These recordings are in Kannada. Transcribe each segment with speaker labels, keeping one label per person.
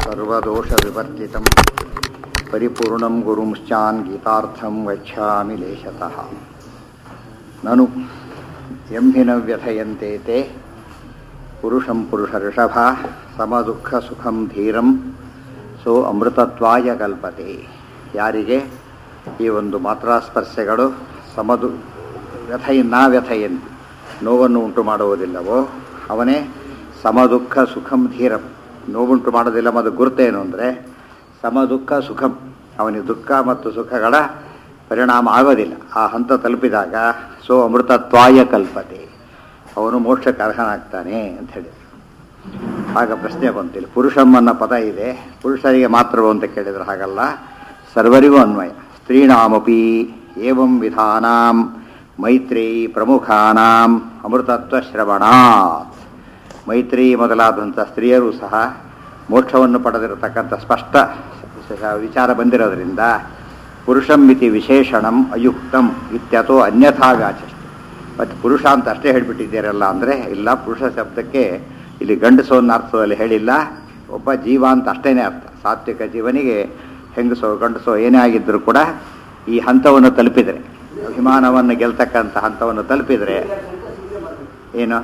Speaker 1: सर्वदोषविवर्जितं परिपूर्णं गुरुंश्चान् गीतार्थं गच्छामि लेशतः ननु यं हि न व्यथयन्ते ते पुरुषं पुरुषऋषभ समदुःखसुखं ಧೀರಂ ಸೋ ಅಮೃತತ್ವಾಯ ಕಲ್ಪತೆ ಯಾರಿಗೆ ಈ ಒಂದು ಮಾತ್ರಾಸ್ಪರ್ಶಗಳು ಸಮದು ವ್ಯಥಯನ್ನ ವ್ಯಥಯಂತಿ ನೋವನ್ನು ಉಂಟು ಮಾಡುವುದಿಲ್ಲವೋ ಅವನೇ ಸಮದುಃಖ ಸುಖಂ ಧೀರಂ ನೋವುಂಟು ಮಾಡೋದಿಲ್ಲ ಮತ್ತು ಗುರುತೇನು ಅಂದರೆ ಸಮದುಃಖ ಸುಖಂ ಅವನಿಗೆ ದುಃಖ ಮತ್ತು ಸುಖಗಳ ಪರಿಣಾಮ ಆಗೋದಿಲ್ಲ ಆ ಹಂತ ತಲುಪಿದಾಗ ಸೋ ಅಮೃತತ್ವಾಯ ಕಲ್ಪತೆ ಅವನು ಮೋಕ್ಷಕ್ಕೆ ಅರ್ಹನಾಗ್ತಾನೆ ಅಂತ ಹೇಳಿದರು ಆಗ ಪ್ರಶ್ನೆ ಬಂತಿಲ್ಲ ಪುರುಷಂ ಅನ್ನೋ ಪದ ಇದೆ ಪುರುಷರಿಗೆ ಮಾತ್ರವೋ ಅಂತ ಕೇಳಿದ್ರೆ ಹಾಗಲ್ಲ ಸರ್ವರಿಗೂ ಅನ್ವಯ ಸ್ತ್ರೀಣಾಮಪಿ ಏವಂ ವಿಧಾನಾಂ ಮೈತ್ರೇಯಿ ಪ್ರಮುಖಾನಾಂ ಅಮೃತತ್ವ ಶ್ರವಣಾತ್ ಮೈತ್ರಿ ಮೊದಲಾದಂಥ ಸ್ತ್ರೀಯರು ಸಹ ಮೋಕ್ಷವನ್ನು ಪಡೆದಿರತಕ್ಕಂಥ ಸ್ಪಷ್ಟ ವಿಚಾರ ಬಂದಿರೋದ್ರಿಂದ ಪುರುಷಂ ಇತಿ ವಿಶೇಷಣಂ ಅಯುಕ್ತಂ ಇತ್ಯಥೋ ಅನ್ಯಥಾ ವ್ಯಾಚಷ್ಟೆ ಮತ್ತು ಪುರುಷ ಅಂತ ಅಷ್ಟೇ ಹೇಳಿಬಿಟ್ಟಿದ್ದೀರಲ್ಲ ಅಂದರೆ ಇಲ್ಲ ಪುರುಷ ಶಬ್ದಕ್ಕೆ ಇಲ್ಲಿ ಗಂಡಸೋ ಅನ್ನೋ ಅರ್ಥದಲ್ಲಿ ಹೇಳಿಲ್ಲ ಒಬ್ಬ ಜೀವ ಅಂತ ಅಷ್ಟೇ ಅರ್ಥ ಸಾತ್ವಿಕ ಜೀವನಿಗೆ ಹೆಂಗಸೋ ಗಂಡಸೋ ಏನೇ ಆಗಿದ್ದರೂ ಕೂಡ ಈ ಹಂತವನ್ನು ತಲುಪಿದರೆ ಅಭಿಮಾನವನ್ನು ಗೆಲ್ತಕ್ಕಂಥ ಹಂತವನ್ನು ತಲುಪಿದರೆ ಏನು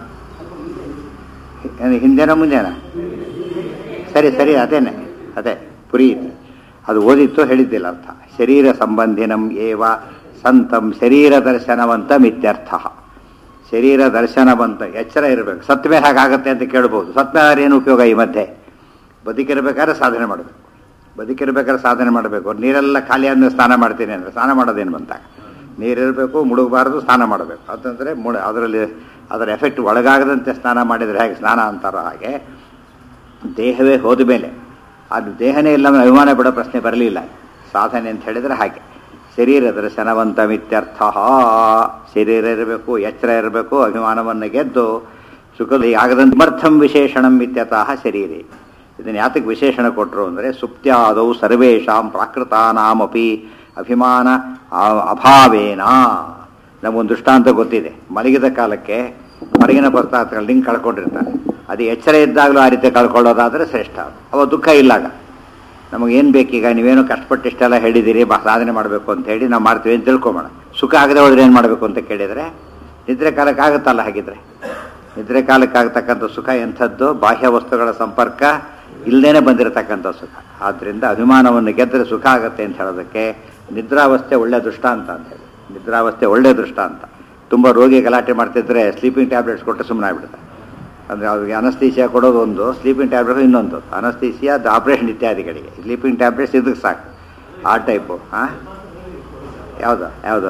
Speaker 1: ಹಿಂದೆನ ಮುಂದೆನ ಸರಿ ಸರಿ ಅದೇನೆ ಅದೇ ಪುರೀತಿ ಅದು ಓದಿತ್ತು ಹೇಳಿದ್ದಿಲ್ಲ ಅರ್ಥ ಶರೀರ ಸಂಬಂಧಿನಂ ಏವ ಸಂತಂ ಶರೀರ ದರ್ಶನವಂತ ಮಿತ್ಯರ್ಥ ಶರೀರ ದರ್ಶನವಂತ ಎಚ್ಚರ ಇರಬೇಕು ಸತ್ ಮೇಲೆ ಹಾಗಾಗತ್ತೆ ಅಂತ ಕೇಳ್ಬೋದು ಸತ್ ಮೇಲೆ ಏನು ಉಪಯೋಗ ಈ ಮಧ್ಯೆ ಬದುಕಿರ್ಬೇಕಾದ್ರೆ ಸಾಧನೆ ಮಾಡಬೇಕು ಬದುಕಿರ್ಬೇಕಾದ್ರೆ ಸಾಧನೆ ಮಾಡಬೇಕು ನೀರೆಲ್ಲ ಖಾಲಿ ಆದ್ಮೇಲೆ ಸ್ನಾನ ಮಾಡ್ತೀನಿ ಅಂದರೆ ಸ್ನಾನ ಮಾಡೋದೇನು ಬಂತಾಗ ನೀರಿರಬೇಕು ಮುಳುಗಬಾರ್ದು ಸ್ನಾನ ಮಾಡಬೇಕು ಅಂತಂದರೆ ಮುಳ ಅದರಲ್ಲಿ ಅದರ ಎಫೆಕ್ಟ್ ಒಳಗಾಗದಂತೆ ಸ್ನಾನ ಮಾಡಿದರೆ ಹೇಗೆ ಸ್ನಾನ ಅಂತಾರೋ ಹಾಗೆ ದೇಹವೇ ಹೋದ ಮೇಲೆ ಅದು ದೇಹನೇ ಇಲ್ಲ ಅಭಿಮಾನ ಬಿಡೋ ಪ್ರಶ್ನೆ ಬರಲಿಲ್ಲ ಸಾಧನೆ ಅಂತ ಹೇಳಿದರೆ ಹಾಗೆ ಶರೀರ ದರ್ಶನವಂತ ಮಿತ್ಯರ್ಥ ಶರೀರ ಇರಬೇಕು ಎಚ್ಚರ ಇರಬೇಕು ಅಭಿಮಾನವನ್ನು ಗೆದ್ದು ಸುಖದ ಆಗದಂತೆ ಸಮರ್ಥಂ ವಿಶೇಷಣಂ ಇತ್ಯತಃ ಶರೀರಿ ಇದನ್ನು ಯಾತಕ್ಕೆ ವಿಶೇಷಣ ಕೊಟ್ಟರು ಅಂದರೆ ಸುಪ್ತ್ಯಾದೌ ಸರ್ವೇಷಾಂ ಪ್ರಾಕೃತಾನಾಮಪಿ ಅಭಿಮಾನ ಅಭಾವೇನ ನಮಗೊಂದು ದೃಷ್ಟಾಂತ ಗೊತ್ತಿದೆ ಮಲಗಿದ ಕಾಲಕ್ಕೆ ಹೊರಗಿನ ಪದಾರ್ಥಗಳ ಲಿಂಕ್ ಕಳ್ಕೊಂಡಿರ್ತಾನೆ ಅದು ಎಚ್ಚರ ಇದ್ದಾಗಲೂ ಆ ರೀತಿ ಕಳ್ಕೊಳ್ಳೋದಾದರೆ ಶ್ರೇಷ್ಠ ಅವ ದುಃಖ ಇಲ್ಲಾಗ ನಮಗೇನು ಬೇಕೀಗ ನೀವೇನು ಕಷ್ಟಪಟ್ಟು ಇಷ್ಟೆಲ್ಲ ಹೇಳಿದ್ದೀರಿ ಬಾ ಸಾಧನೆ ಮಾಡಬೇಕು ಅಂತ ಹೇಳಿ ನಾವು ಮಾಡ್ತೀವಿ ಅಂತ ತಿಳ್ಕೊಬೋಣ ಸುಖ ಆಗದೆ ಹೋದ್ರೆ ಏನು ಮಾಡಬೇಕು ಅಂತ ಕೇಳಿದರೆ ನಿದ್ರೆ ಕಾಲಕ್ಕೆ ಆಗುತ್ತಲ್ಲ ಹಾಗಿದ್ರೆ ನಿದ್ರೆ ಕಾಲಕ್ಕೆ ಆಗತಕ್ಕಂಥ ಸುಖ ಎಂಥದ್ದು ಬಾಹ್ಯ ವಸ್ತುಗಳ ಸಂಪರ್ಕ ಇಲ್ಲದೇನೆ ಬಂದಿರತಕ್ಕಂಥ ಸುಖ ಆದ್ದರಿಂದ ಅಭಿಮಾನವನ್ನು ಗೆದ್ದರೆ ಸುಖ ಆಗುತ್ತೆ ಅಂತ ಹೇಳೋದಕ್ಕೆ ನಿದ್ರಾವಸ್ಥೆ ಒಳ್ಳೆ ದೃಷ್ಟಾಂತ ಅಂತ ಹೇಳಿ ನಿದ್ರಾವಸ್ಥೆ ಒಳ್ಳೆ ದೃಷ್ಟಾಂತ ತುಂಬ ರೋಗಿ ಗಲಾಟೆ ಮಾಡ್ತಿದ್ರೆ ಸ್ಲೀಪಿಂಗ್ ಟ್ಯಾಬ್ಲೆಟ್ಸ್ ಕೊಟ್ಟು ಸುಮ್ಮನೆ ಆಗ್ಬಿಡುತ್ತೆ ಅಂದರೆ ಅವ್ರಿಗೆ ಅನಸ್ತೀಸಿಯಾ ಕೊಡೋದು ಒಂದು ಸ್ಲೀಪಿಂಗ್ ಟ್ಯಾಬ್ಲೆಟ್ ಇನ್ನೊಂದು ಅನಸ್ತೀಸಿಯಾ ಅದು ಆಪ್ರೇಷನ್ ಇತ್ಯಾದಿಗಳಿಗೆ ಸ್ಲೀಪಿಂಗ್ ಟ್ಯಾಬ್ಲೆಟ್ಸ್ ಇದಕ್ಕೆ ಸಾಕು ಆ ಟೈಪು ಹಾಂ ಯಾವುದು ಯಾವುದು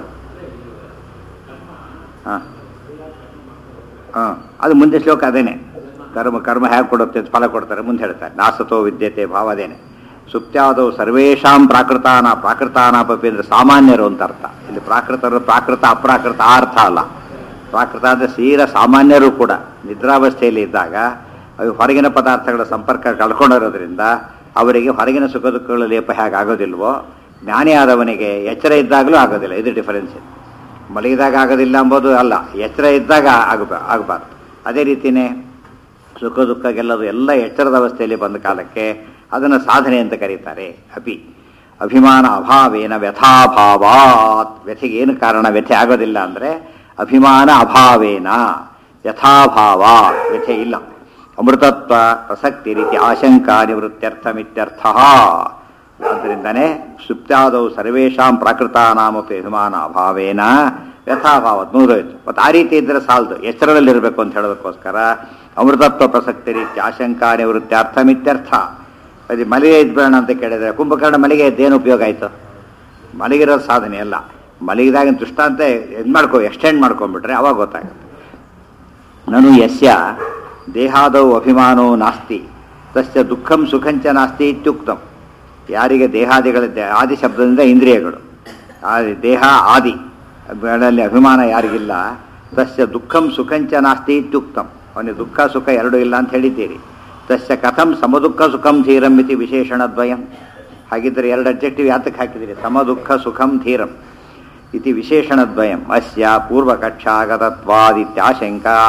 Speaker 1: ಹಾಂ ಹಾಂ ಅದು ಮುಂದೆ ಶ್ಲೋಕ ಅದೇನೆ ಕರ್ಮ ಕರ್ಮ ಹೇಗೆ ಕೊಡುತ್ತೆ ಅಂತ ಫಲ ಕೊಡ್ತಾರೆ ಮುಂದೆ ಹೇಳ್ತಾರೆ ನಾಸತೋ ವಿದ್ಯತೆ ಭಾವ ಅದೇನೆ ಸುಪ್ತ್ಯಾದವು ಸರ್ವೇಷಾಂ ಪ್ರಾಕೃತಾನ ಪ್ರಾಕೃತಾನಾಪಿ ಅಂದರೆ ಸಾಮಾನ್ಯರು ಅಂತ ಅರ್ಥ ಇಲ್ಲಿ ಪ್ರಾಕೃತರು ಪ್ರಾಕೃತ ಅಪ್ರಾಕೃತ ಆ ಅರ್ಥ ಅಲ್ಲ ಪ್ರಾಕೃತ ಅಂದರೆ ಸೀರ ಸಾಮಾನ್ಯರು ಕೂಡ ನಿದ್ರಾವಸ್ಥೆಯಲ್ಲಿ ಇದ್ದಾಗ ಅವು ಹೊರಗಿನ ಪದಾರ್ಥಗಳ ಸಂಪರ್ಕ ಕಳ್ಕೊಂಡಿರೋದ್ರಿಂದ ಅವರಿಗೆ ಹೊರಗಿನ ಸುಖ ದುಃಖಗಳ ಲೇಪ ಹೇಗೆ ಆಗೋದಿಲ್ವೋ ಜ್ಞಾನಿ ಆದವನಿಗೆ ಎಚ್ಚರ ಇದ್ದಾಗಲೂ ಆಗೋದಿಲ್ಲ ಇದು ಡಿಫರೆನ್ಸ್ ಮಲಗಿದಾಗ ಆಗೋದಿಲ್ಲ ಎಂಬುದು ಅಲ್ಲ ಎಚ್ಚರ ಇದ್ದಾಗ ಆಗಬ ಆಗಬಾರ್ದು ಅದೇ ರೀತಿಯೇ ಸುಖ ದುಃಖ ಗೆಲ್ಲೋದು ಎಲ್ಲ ಎಚ್ಚರದ ಅವಸ್ಥೆಯಲ್ಲಿ ಬಂದ ಕಾಲಕ್ಕೆ ಅದನ್ನು ಸಾಧನೆ ಅಂತ ಕರೀತಾರೆ ಅಪಿ ಅಭಿಮಾನ ಅಭಾವೇನ ವ್ಯಥಾಭಾವಾತ್ ವ್ಯಥೆಗೆ ಏನು ಕಾರಣ ವ್ಯಥೆ ಆಗೋದಿಲ್ಲ ಅಂದರೆ ಅಭಿಮಾನ ಅಭಾವೇನ ಯಥಾಭಾವ ವ್ಯಥೆ ಇಲ್ಲ ಅಮೃತತ್ವ ಪ್ರಸಕ್ತಿ ರೀತಿ ಆಶಂಕಾ ನಿವೃತ್ತ್ಯರ್ಥಮಿತ್ಯರ್ಥ ಆದ್ದರಿಂದನೇ ಸುಪ್ತಾದವು ಸರ್ವೇಷಾಂ ಪ್ರಾಕೃತಾನಾಮಪಿ ಅಭಿಮಾನ ಅಭಾವೇನ ಯಥಾಭಾವ ಮುಗಿದೋಯ್ತು ಮತ್ತು ಆ ರೀತಿ ಇದ್ದರೆ ಸಾಲದು ಎಚ್ಚರದಲ್ಲಿರಬೇಕು ಅಂತ ಹೇಳೋದಕ್ಕೋಸ್ಕರ ಅಮೃತತ್ವ ಪ್ರಸಕ್ತಿ ರೀತಿ ಆಶಂಕಾ ನಿವೃತ್ತ್ಯರ್ಥಮಿತ್ಯರ್ಥ ಅದು ಮಲಿಗೆ ಇದ್ಬೇಡ ಅಂತ ಕೇಳಿದರೆ ಕುಂಭಕರ್ಣ ಮಲಿಗೆ ಇದ್ದೇನು ಉಪಯೋಗ ಆಯಿತು ಮಲಗಿರೋದು ಸಾಧನೆ ಅಲ್ಲ ಮಲಗಿದಾಗ ದೃಷ್ಟಾಂತ ಇದು ಮಾಡ್ಕೊ ಎಕ್ಸ್ಟೆಂಡ್ ಮಾಡ್ಕೊಂಡ್ಬಿಟ್ರೆ ಅವಾಗ ಗೊತ್ತಾಗುತ್ತೆ ನಾನು ಯಸ್ಯ ದೇಹಾದವು ಅಭಿಮಾನೋ ನಾಸ್ತಿ ತಸ್ಯ ದುಃಖಂ ಸುಖಂಚ ನಾಸ್ತಿ ಇತ್ಯುಕ್ತಂ ಯಾರಿಗೆ ದೇಹಾದಿಗಳ ಆದಿ ಶಬ್ದದಿಂದ ಇಂದ್ರಿಯಗಳು ಆದಿ ದೇಹ ಆದಿ ಗಳಲ್ಲಿ ಅಭಿಮಾನ ಯಾರಿಗಿಲ್ಲ ತಸ್ಯ ದುಃಖಂ ಸುಖಂಚ ನಾಸ್ತಿ ಇತ್ಯುಕ್ತಂ ಅವನಿಗೆ ದುಃಖ ಸುಖ ಎರಡೂ ಇಲ್ಲ ಅಂತ ಹೇಳಿದ್ದೀರಿ ತಸ್ಯ ಕಥಂ ಸಮದುಃಖ ಸುಖಂ ಧೀರಂ ಇತಿ ವಿಶೇಷಣದ್ವಯಂ ಹಾಗಿದ್ದರೆ ಎರಡು ಅಬ್ಜೆಕ್ಟಿವ್ ಯಾತಕ್ಕೆ ಹಾಕಿದಿರಿ ಸಮದುಃಖ ಸುಖಂ ಧೀರಂ ಇತಿ ವಿಶೇಷಣದ್ವಯಂ ಅಸ್ಯ ಪೂರ್ವಕಕ್ಷಾಗತತ್ವಾದಿತ್ಯಾಶಂಕ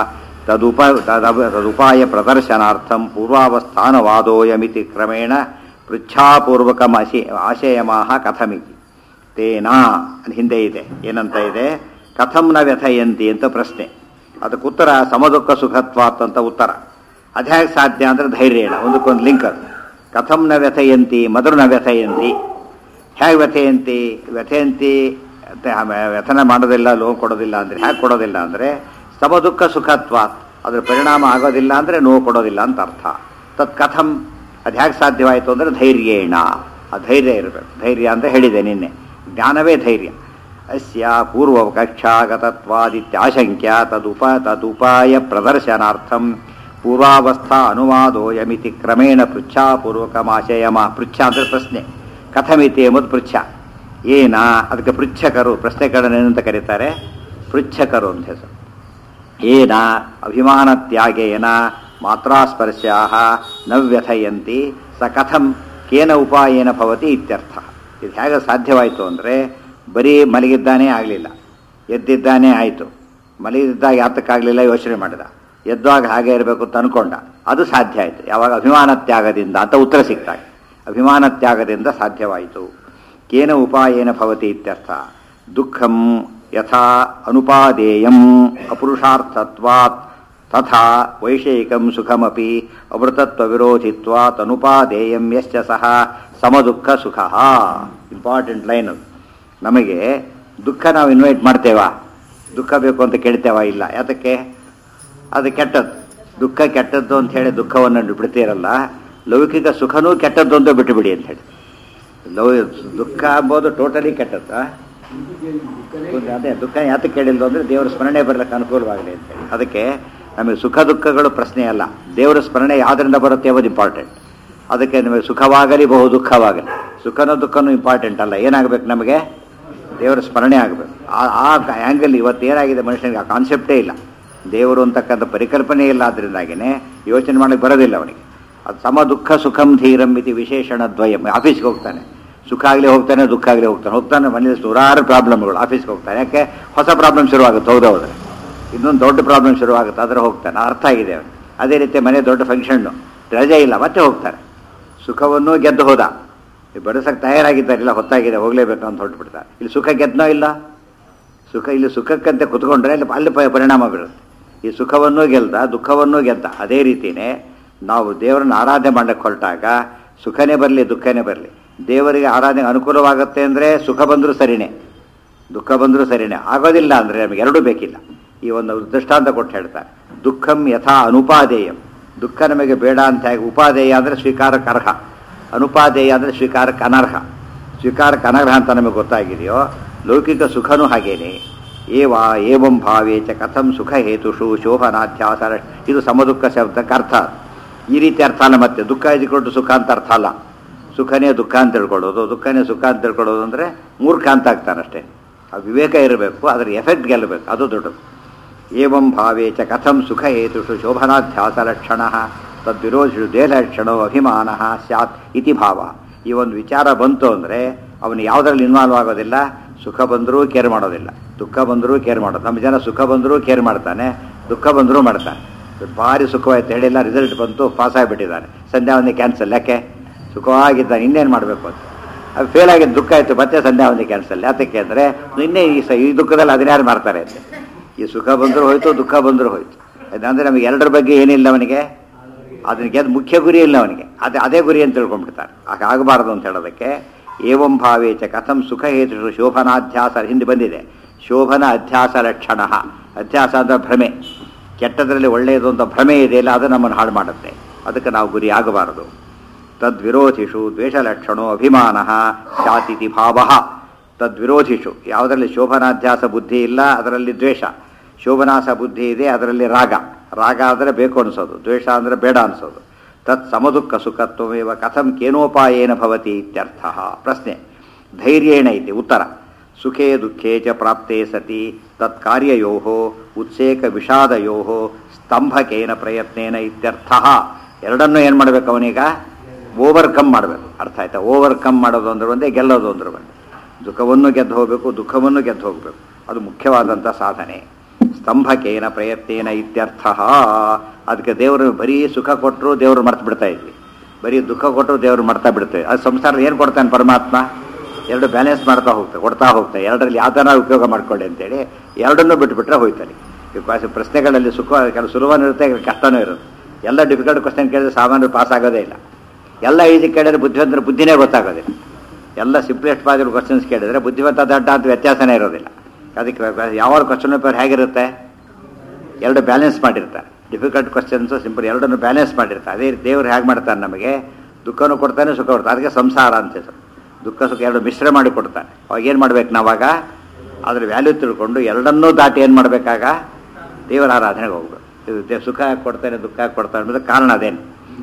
Speaker 1: ತದುಪ ತದವ ತದುಪಾಯ ಪ್ರದರ್ಶನಾರ್ಥಂ ಪೂರ್ವಾವಸ್ಥಾನವಾದೋಯಮಿತಿ ಕ್ರಮೇಣ ಪೃಚ್ಛಾಪೂರ್ವಕಮಶಿ ಆಶಯಮಾಹ ಕಥಮಿತಿ ತೇನಾ ಅಂತ ಹಿಂದೆ ಇದೆ ಏನಂತ ಇದೆ ಕಥಂ ನ ವ್ಯಥಯಂತಿ ಅಂತ ಪ್ರಶ್ನೆ ಅದಕ್ಕೆ ಉತ್ತರ ಸಮದುಃಖ ಸುಖತ್ವಾತ್ ಅಂತ ಉತ್ತರ ಅದ್ಯಾಕೆ ಸಾಧ್ಯ ಅಂದರೆ ಧೈರ್ಯೇಣ ಒಂದಕ್ಕೊಂದು ಲಿಂಕ್ ಅದು ಕಥಂ ನ ವ್ಯಥಯಂತಿ ಮೊದಲು ನ ವ್ಯಥಯಂತಿ ಹೇಗೆ ವ್ಯಥೆಯಂತಿ ವ್ಯಥೆಯಂತಿ ಅಂತ ಆಮೇಲೆ ವ್ಯಥನ ಮಾಡೋದಿಲ್ಲ ನೋವು ಕೊಡೋದಿಲ್ಲ ಅಂದರೆ ಹೇಗೆ ಕೊಡೋದಿಲ್ಲ ಅಂದರೆ ಸಮದುಃಖ ಸುಖತ್ವ ಅದ್ರ ಪರಿಣಾಮ ಆಗೋದಿಲ್ಲ ಅಂದರೆ ನೋವು ಕೊಡೋದಿಲ್ಲ ಅಂತ ಅರ್ಥ ತತ್ ಕಥಂ ಅದು ಹೇಗೆ ಸಾಧ್ಯವಾಯಿತು ಅಂದರೆ ಧೈರ್ಯೇಣ ಆ ಧೈರ್ಯ ಇರಬೇಕು ಧೈರ್ಯ ಅಂತ ಹೇಳಿದೆ ನಿನ್ನೆ ಜ್ಞಾನವೇ ಧೈರ್ಯ ಅಸ್ಯ ಪೂರ್ವಕಕ್ಷಾಗತತ್ವಾದಿತ್ಯಾಶಂಕ್ಯ ತದುಪ ತದುಪಾಯ ಪ್ರದರ್ಶನಾರ್ಥಂ ಪೂರ್ವಾವಸ್ಥಾ ಅನುವಾದೋಯಮಿತಿ ಕ್ರಮೇಣ ಪೃಚ್ಛಾಪೂರ್ವಕಮಾಶಯಮ ಪೃಚ್ಛ ಅಂದರೆ ಪ್ರಶ್ನೆ ಕಥಮಿತಿ ಎಂಬುದು ಪೃಚ್ಛ ಏನ ಅದಕ್ಕೆ ಪೃಚ್ಛಕರು ಪ್ರಶ್ನೆಗಳನ್ನೇನಂತ ಕರೀತಾರೆ ಪೃಚ್ಛಕರು ಅಂತ ಹೆಸರು ಏನ ಅಭಿಮಾನತ್ಯಾಗೇನ ಮಾತ್ರಾಸ್ಪರ್ಶ್ಯಾ ನ ವ್ಯಥಯಂತಿ ಸ ಕಥಂ ಕೇನ ಉಪಾಯೇನ ಭವತಿ ಇತ್ಯರ್ಥ ಇದು ಹೇಗೆ ಸಾಧ್ಯವಾಯಿತು ಅಂದರೆ ಬರೀ ಮಲಗಿದ್ದಾನೇ ಆಗಲಿಲ್ಲ ಎದ್ದಿದ್ದಾನೇ ಆಯಿತು ಮಲಗಿದ್ದಾಗ ಯಾತಕ್ಕಾಗಲಿಲ್ಲ ಯೋಚನೆ ಮಾಡಿದ ಎದ್ದಾಗ ಹಾಗೆ ಇರಬೇಕು ಅಂತ ಅನ್ಕೊಂಡ ಅದು ಸಾಧ್ಯ ಆಯಿತು ಯಾವಾಗ ಅಭಿಮಾನ ತ್ಯಾಗದಿಂದ ಅಂತ ಉತ್ತರ ಸಿಕ್ತಾಗ ಅಭಿಮಾನ ತ್ಯಾಗದಿಂದ ಸಾಧ್ಯವಾಯಿತು ಕೇನ ಉಪಾಯೇನ ಭವತಿ ಇತ್ಯರ್ಥ ದುಃಖಂ ಯಥಾ ಅನುಪಾದೇಯಂ ಅಪುರುಷಾರ್ಥತ್ವಾತ್ ತಥಾ ವೈಷಯಿಕಂ ಸುಖಮಪಿ ಅಮೃತತ್ವ ವಿರೋಧಿತ್ವಾತ್ ಅನುಪಾದೇಯಂ ಯಶ್ಚ ಸಹ ಸಮದುಃಖ ಸುಖ ಇಂಪಾರ್ಟೆಂಟ್ ಲೈನ್ ಅದು ನಮಗೆ ದುಃಖ ನಾವು ಇನ್ವೈಟ್ ಮಾಡ್ತೇವಾ ದುಃಖ ಬೇಕು ಅಂತ ಕೇಳ್ತೇವಾ ಇಲ್ಲ ಯಾತಕ್ಕೆ ಅದು ಕೆಟ್ಟದ್ದು ದುಃಖ ಕೆಟ್ಟದ್ದು ಅಂತ ಹೇಳಿ ದುಃಖವನ್ನು ಬಿಡ್ತೀರಲ್ಲ ಲೌಕಿಕ ಸುಖನೂ ಕೆಟ್ಟದ್ದು ಅಂತ ಬಿಟ್ಟು ಬಿಡಿ ಅಂತ ಹೇಳಿ ಲೌ ದುಃಖ ಅಂಬೋದು ಟೋಟಲಿ ಕೆಟ್ಟದ್ದು ಅದೇ ದುಃಖ ಯಾತಕ್ಕೆ ಕೇಳಿಲ್ಲ ಅಂದರೆ ದೇವರ ಸ್ಮರಣೆ ಬರ್ಲಿಕ್ಕೆ ಅನುಕೂಲವಾಗಲಿ ಅಂತೇಳಿ ಅದಕ್ಕೆ ನಮಗೆ ಸುಖ ದುಃಖಗಳು ಪ್ರಶ್ನೆ ಅಲ್ಲ ದೇವರ ಸ್ಮರಣೆ ಯಾವುದರಿಂದ ಬರುತ್ತೆ ಎಂಬುದು ಇಂಪಾರ್ಟೆಂಟ್ ಅದಕ್ಕೆ ನಮಗೆ ಸುಖವಾಗಲಿ ಬಹು ದುಃಖವಾಗಲಿ ಸುಖನೂ ದುಃಖನೂ ಇಂಪಾರ್ಟೆಂಟ್ ಅಲ್ಲ ಏನಾಗಬೇಕು ನಮಗೆ ದೇವರ ಸ್ಮರಣೆ ಆಗಬೇಕು ಆ ಆ ಆ್ಯಂಗಲ್ ಇವತ್ತು ಏನಾಗಿದೆ ಮನುಷ್ಯನಿಗೆ ಆ ಕಾನ್ಸೆಪ್ಟೇ ಇಲ್ಲ ದೇವರು ಅಂತಕ್ಕಂಥ ಪರಿಕಲ್ಪನೆ ಇಲ್ಲ ಅದರಿಂದಾಗಿನೇ ಯೋಚನೆ ಮಾಡಕ್ಕೆ ಬರೋದಿಲ್ಲ ಅವನಿಗೆ ಅದು ಸಮ ದುಃಖ ಸುಖಂ ಧೀರಂ ಇತಿ ವಿಶೇಷಣ ದ್ವಯಂ ಆಫೀಸ್ಗೆ ಹೋಗ್ತಾನೆ ಸುಖ ಆಗಲಿ ಹೋಗ್ತಾನೆ ದುಃಖ ಆಗಲಿ ಹೋಗ್ತಾನೆ ಹೋಗ್ತಾನೆ ಮನೇಲಿ ನೂರಾರು ಪ್ರಾಬ್ಲಮ್ಗಳು ಆಫೀಸ್ಗೆ ಹೋಗ್ತಾನೆ ಯಾಕೆ ಹೊಸ ಪ್ರಾಬ್ಲಮ್ ಶುರುವಾಗುತ್ತೆ ಹೌದು ಹೋದ್ರೆ ಇನ್ನೊಂದು ದೊಡ್ಡ ಪ್ರಾಬ್ಲಮ್ ಶುರುವಾಗುತ್ತೆ ಅದರ ಹೋಗ್ತಾನೆ ಅರ್ಥ ಆಗಿದೆ ಅವನು ಅದೇ ರೀತಿ ಮನೆ ದೊಡ್ಡ ಫಂಕ್ಷನ್ನು ರಜೆ ಇಲ್ಲ ಮತ್ತೆ ಹೋಗ್ತಾರೆ ಸುಖವನ್ನು ಗೆದ್ದು ಹೋದ ಬಡಿಸಕ್ಕೆ ತಯಾರಾಗಿದ್ದಾರಿಲ್ಲ ಹೊತ್ತಾಗಿದೆ ಹೋಗಲೇಬೇಕು ಅಂತ ಹೊರಟುಬಿಡ್ತಾರೆ ಇಲ್ಲಿ ಸುಖ ಗೆದ್ದನೋ ಇಲ್ಲ ಸುಖ ಇಲ್ಲಿ ಸುಖಕ್ಕಂತೆ ಕುತ್ಕೊಂಡ್ರೆ ಅಲ್ಲಿ ಅಲ್ಲಿ ಪ- ಪರಿಣಾಮ ಬೀರುತ್ತೆ ಈ ಸುಖವನ್ನೂ ಗೆಲ್ದ ದುಃಖವನ್ನೂ ಗೆದ್ದ ಅದೇ ರೀತಿಯೇ ನಾವು ದೇವರನ್ನ ಆರಾಧನೆ ಮಾಡಕ್ಕೆ ಹೊರಟಾಗ ಸುಖನೇ ಬರಲಿ ದುಃಖನೇ ಬರಲಿ ದೇವರಿಗೆ ಆರಾಧನೆ ಅನುಕೂಲವಾಗುತ್ತೆ ಅಂದರೆ ಸುಖ ಬಂದರೂ ಸರಿನೇ ದುಃಖ ಬಂದರೂ ಸರಿನೇ ಆಗೋದಿಲ್ಲ ಅಂದರೆ ನಮಗೆ ಎರಡೂ ಬೇಕಿಲ್ಲ ಈ ಒಂದು ದೃಷ್ಟಾಂತ ಕೊಟ್ಟು ಹೇಳ್ತಾರೆ ದುಃಖಂ ಯಥಾ ಅನುಪಾದೇಯಂ ದುಃಖ ನಮಗೆ ಬೇಡ ಅಂತ ಹೇಗೆ ಉಪಾದೇಯ ಅಂದರೆ ಸ್ವೀಕಾರಕ್ಕೆ ಅರ್ಹ ಅನುಪಾದೇಯ ಅಂದರೆ ಸ್ವೀಕಾರಕ್ಕೆ ಅನರ್ಹ ಸ್ವೀಕಾರಕ್ಕೆ ಅನರ್ಹ ಅಂತ ನಮಗೆ ಗೊತ್ತಾಗಿದೆಯೋ ಲೌಕಿಕ ಸುಖನೂ ಹಾಗೇನೆ ಏವ ಏವಂ ಭಾವೇ ಚ ಕಥಂ ಸುಖ ಹೇತುಷು ಶೋಭನಾಧ್ಯಾಸರ ಇದು ಸಮದುಃಖ ಶಬ್ದಕ್ಕೆ ಅರ್ಥ ಈ ರೀತಿ ಅರ್ಥ ಅಲ್ಲ ಮತ್ತೆ ದುಃಖ ಇದ್ಕೊಂಡು ಸುಖ ಅಂತ ಅರ್ಥ ಅಲ್ಲ ಸುಖನೇ ದುಃಖ ಅಂತ ತಿಳ್ಕೊಳ್ಳೋದು ದುಃಖನೇ ಸುಖ ಅಂತ ತಿಳ್ಕೊಳ್ಳೋದು ಅಂದರೆ ಮೂರ್ಖ ಅಂತ ಆಗ್ತಾನಷ್ಟೇ ಆ ವಿವೇಕ ಇರಬೇಕು ಅದರ ಎಫೆಕ್ಟ್ ಗೆಲ್ಲಬೇಕು ಅದು ದೊಡ್ಡದು ಏವಂ ಭಾವೇ ಚ ಕಥಂ ಸುಖ ಹೇತುಷು ಶೋಭನಾಧ್ಯಾಸ ಲಕ್ಷಣ ತದ್ವಿರೋಧಿಷು ದೇಹಲಕ್ಷಣೋ ಅಭಿಮಾನ ಸ್ಯಾತ್ ಇತಿ ಭಾವ ಈ ಒಂದು ವಿಚಾರ ಬಂತು ಅಂದರೆ ಅವನು ಯಾವುದರಲ್ಲಿ ಇನ್ವಾಲ್ವ್ ಆಗೋದಿಲ್ಲ ಸುಖ ಬಂದರೂ ಕೇರ್ ಮಾಡೋದಿಲ್ಲ ದುಃಖ ಬಂದರೂ ಕೇರ್ ಮಾಡೋದು ನಮ್ಮ ಜನ ಸುಖ ಬಂದರೂ ಕೇರ್ ಮಾಡ್ತಾನೆ ದುಃಖ ಬಂದರೂ ಮಾಡ್ತಾನೆ ಭಾರಿ ಸುಖವಾಯ್ತು ಹೇಳಿಲ್ಲ ರಿಸಲ್ಟ್ ಬಂತು ಪಾಸ್ ಆಗಿಬಿಟ್ಟಿದ್ದಾನೆ ಸಂಧ್ಯಾ ಒಂದೇ ಕ್ಯಾನ್ಸಲ್ ಯಾಕೆ ಸುಖವಾಗಿದ್ದಾನೆ ಇನ್ನೇನು ಮಾಡಬೇಕು ಅಂತ ಅದು ಫೇಲ್ ಆಗಿದ್ದು ದುಃಖ ಆಯಿತು ಮತ್ತೆ ಸಂಧ್ಯಾ ಒಂದೇ ಕ್ಯಾನ್ಸಲ್ ಯಾತಕ್ಕೆ ಅಂದರೆ ಇನ್ನೇ ಈ ಸ ಈ ದುಃಖದಲ್ಲಿ ಅದನ್ಯಾರು ಮಾಡ್ತಾರೆ ಅಂತ ಈ ಸುಖ ಬಂದರೂ ಹೋಯ್ತು ದುಃಖ ಬಂದರೂ ಹೋಯ್ತು ಅದಂದರೆ ನಮಗೆ ಎರಡರ ಬಗ್ಗೆ ಏನಿಲ್ಲ ಅವನಿಗೆ ಅದನ್ನ ಗೆದ್ದು ಮುಖ್ಯ ಗುರಿ ಇಲ್ಲ ಅವನಿಗೆ ಅದೇ ಅದೇ ಗುರಿ ಅಂತ ತಿಳ್ಕೊಂಡ್ಬಿಡ್ತಾರೆ ಹಾಗೆ ಆಗಬಾರ್ದು ಅಂತ ಹೇಳೋದಕ್ಕೆ ಏವಂ ಭಾವೇಚ ಕಥಂ ಸುಖ ಹೇತು ಶೋಭನಾಧ್ಯಾಸ ಹಿಂದೆ ಬಂದಿದೆ ಶೋಭನ ಅಧ್ಯಾಸ ಲಕ್ಷಣ ಅಧ್ಯಾಸ ಅಂದರೆ ಭ್ರಮೆ ಕೆಟ್ಟದರಲ್ಲಿ ಒಳ್ಳೆಯದು ಅಂತ ಭ್ರಮೆ ಇದೆಯಲ್ಲ ಅದು ನಮ್ಮನ್ನು ಹಾಳು ಮಾಡುತ್ತೆ ಅದಕ್ಕೆ ನಾವು ಗುರಿ ಆಗಬಾರದು ತದ್ವಿರೋಧಿಷು ದ್ವೇಷಲಕ್ಷಣೋ ಅಭಿಮಾನ ಸ್ಯಾತಿಥಿ ಭಾವ ತದ್ವಿರೋಧಿಷು ಯಾವುದರಲ್ಲಿ ಶೋಭನಾಧ್ಯಾಸ ಬುದ್ಧಿ ಇಲ್ಲ ಅದರಲ್ಲಿ ದ್ವೇಷ ಶೋಭನಾಸ ಬುದ್ಧಿ ಇದೆ ಅದರಲ್ಲಿ ರಾಗ ರಾಗ ಅಂದರೆ ಬೇಕು ಅನಿಸೋದು ದ್ವೇಷ ಅಂದರೆ ಬೇಡ ಅನಿಸೋದು ತತ್ ಸಮದುಃಖ ಸುಖತ್ವಮೇವ ಕಥಂ ಕೇನೋಪಾಯೇನ ಭವತಿ ಇತ್ಯರ್ಥ ಪ್ರಶ್ನೆ ಧೈರ್ಯೇಣ ಇತಿ ಉತ್ತರ ಸುಖೇ ದುಃಖೇ ಚ ಪ್ರಾಪ್ತೆ ಸತಿ ತತ್ ಕಾರ್ಯಯೋ ಉತ್ಸೇಕ ವಿಷಾದಯೋ ಸ್ತಂಭಕೇನ ಪ್ರಯತ್ನೇನ ಇತ್ಯರ್ಥ ಎರಡನ್ನೂ ಏನು ಮಾಡಬೇಕು ಅವನೀಗ ಓವರ್ಕಮ್ ಮಾಡಬೇಕು ಅರ್ಥ ಆಯ್ತಾ ಓವರ್ಕಮ್ ಮಾಡೋದು ಅಂದ್ರೆ ಒಂದೇ ಗೆಲ್ಲೋದು ಅಂದ್ರೆ ಒಂದೇ ದುಃಖವನ್ನು ಗೆದ್ದು ಹೋಗಬೇಕು ದುಃಖವನ್ನು ಗೆದ್ದು ಹೋಗಬೇಕು ಅದು ಮುಖ್ಯವಾದಂಥ ಸಾಧನೆ ಸ್ತಂಭಕೇನ ಪ್ರಯತ್ನೇನ ಇತ್ಯರ್ಥ ಅದಕ್ಕೆ ದೇವರು ಬರೀ ಸುಖ ಕೊಟ್ಟರು ದೇವರು ಮರ್ತು ಬಿಡ್ತಾ ಇದ್ವಿ ಬರೀ ದುಃಖ ಕೊಟ್ಟರು ದೇವರು ಮರ್ತಾ ಬಿಡ್ತೇವೆ ಅದು ಸಂಸಾರ ಏನು ಕೊಡ್ತಾನೆ ಪರಮಾತ್ಮ ಎರಡು ಬ್ಯಾಲೆನ್ಸ್ ಮಾಡ್ತಾ ಹೋಗ್ತಾರೆ ಕೊಡ್ತಾ ಹೋಗ್ತಾರೆ ಎರಡರಲ್ಲಿ ಯಾವ್ದಾರ ಉಪಯೋಗ ಮಾಡ್ಕೊಳ್ಳಿ ಅಂತೇಳಿ ಎರಡನ್ನೂ ಬಿಟ್ಬಿಟ್ರೆ ಹೋಯ್ತಾನೆ ಈ ಕ್ವಾಸ್- ಪ್ರಶ್ನೆಗಳಲ್ಲಿ ಸುಖ ಕೆಲವು ಸುಲಭನೂ ಇರುತ್ತೆ ಕೆಲವು ಕಷ್ಟನೂ ಇರುತ್ತೆ ಎಲ್ಲ ಡಿಫಿಕಲ್ಟ್ ಕ್ವಶನ್ ಕೇಳಿದ್ರೆ ಸಾಮಾನ್ಯ ಪಾಸ್ ಆಗೋದೇ ಇಲ್ಲ ಎಲ್ಲ ಈಜಿ ಕೇಳಿದ್ರೆ ಬುದ್ಧಿವಂತರ ಬುದ್ಧಿನೇ ಗೊತ್ತಾಗೋದಿಲ್ಲ ಎಲ್ಲ ಸಿಂಪ್ಲೆಸ್ಟ್ ಪಾಸಿಬಲ್ ಕ್ವಶನ್ಸ್ ಕೇಳಿದ್ರೆ ಬುದ್ಧಿವಂತ ದಡ್ಡ ಅಂತ ವ್ಯತ್ಯಾಸನೇ ಇರೋದಿಲ್ಲ ಅದಕ್ಕೆ ಯಾವ ಕ್ವಶನ್ ಪೇಪರ್ ಹೇಗಿರುತ್ತೆ ಎರಡು ಬ್ಯಾಲೆನ್ಸ್ ಮಾಡಿರ್ತಾರೆ ಡಿಫಿಕಲ್ಟ್ ಕ್ವಶನ್ಸು ಸಿಂಪಲ್ ಎರಡನ್ನು ಬ್ಯಾಲೆನ್ಸ್ ಮಾಡಿರ್ತಾರೆ ಅದೇ ರೀತಿ ದೇವ್ರು ಹೇಗೆ ಮಾಡ್ತಾನೆ ನಮಗೆ ದುಃಖನೂ ಕೊಡ್ತಾನೆ ಸುಖ ಕೊಡ್ತಾನೆ ಅದಕ್ಕೆ ಸಂಸಾರ ಅಂತ ಹೆಸರು ದುಃಖ ಸುಖ ಎರಡು ಮಿಶ್ರ ಮಾಡಿ ಕೊಡ್ತಾನೆ ಅವಾಗ ಏನು ಮಾಡ್ಬೇಕು ನಾವಾಗ ಅದ್ರ ವ್ಯಾಲ್ಯೂ ತಿಳ್ಕೊಂಡು ಎರಡನ್ನೂ ದಾಟಿ ಏನು ಮಾಡಬೇಕಾಗ ದೇವರ ಆರಾಧನೆಗೆ ಹೋಗ್ಬೇಕು ಇದು ದೇ- ಸುಖ ಯಾಕ್ ಕೊಡ್ತಾನೆ ದುಃಖ ಯಾಕ್ ಕೊಡ್ತಾನೆ ಅನ್ನೋದು ಕಾರಣ ಅದೇನು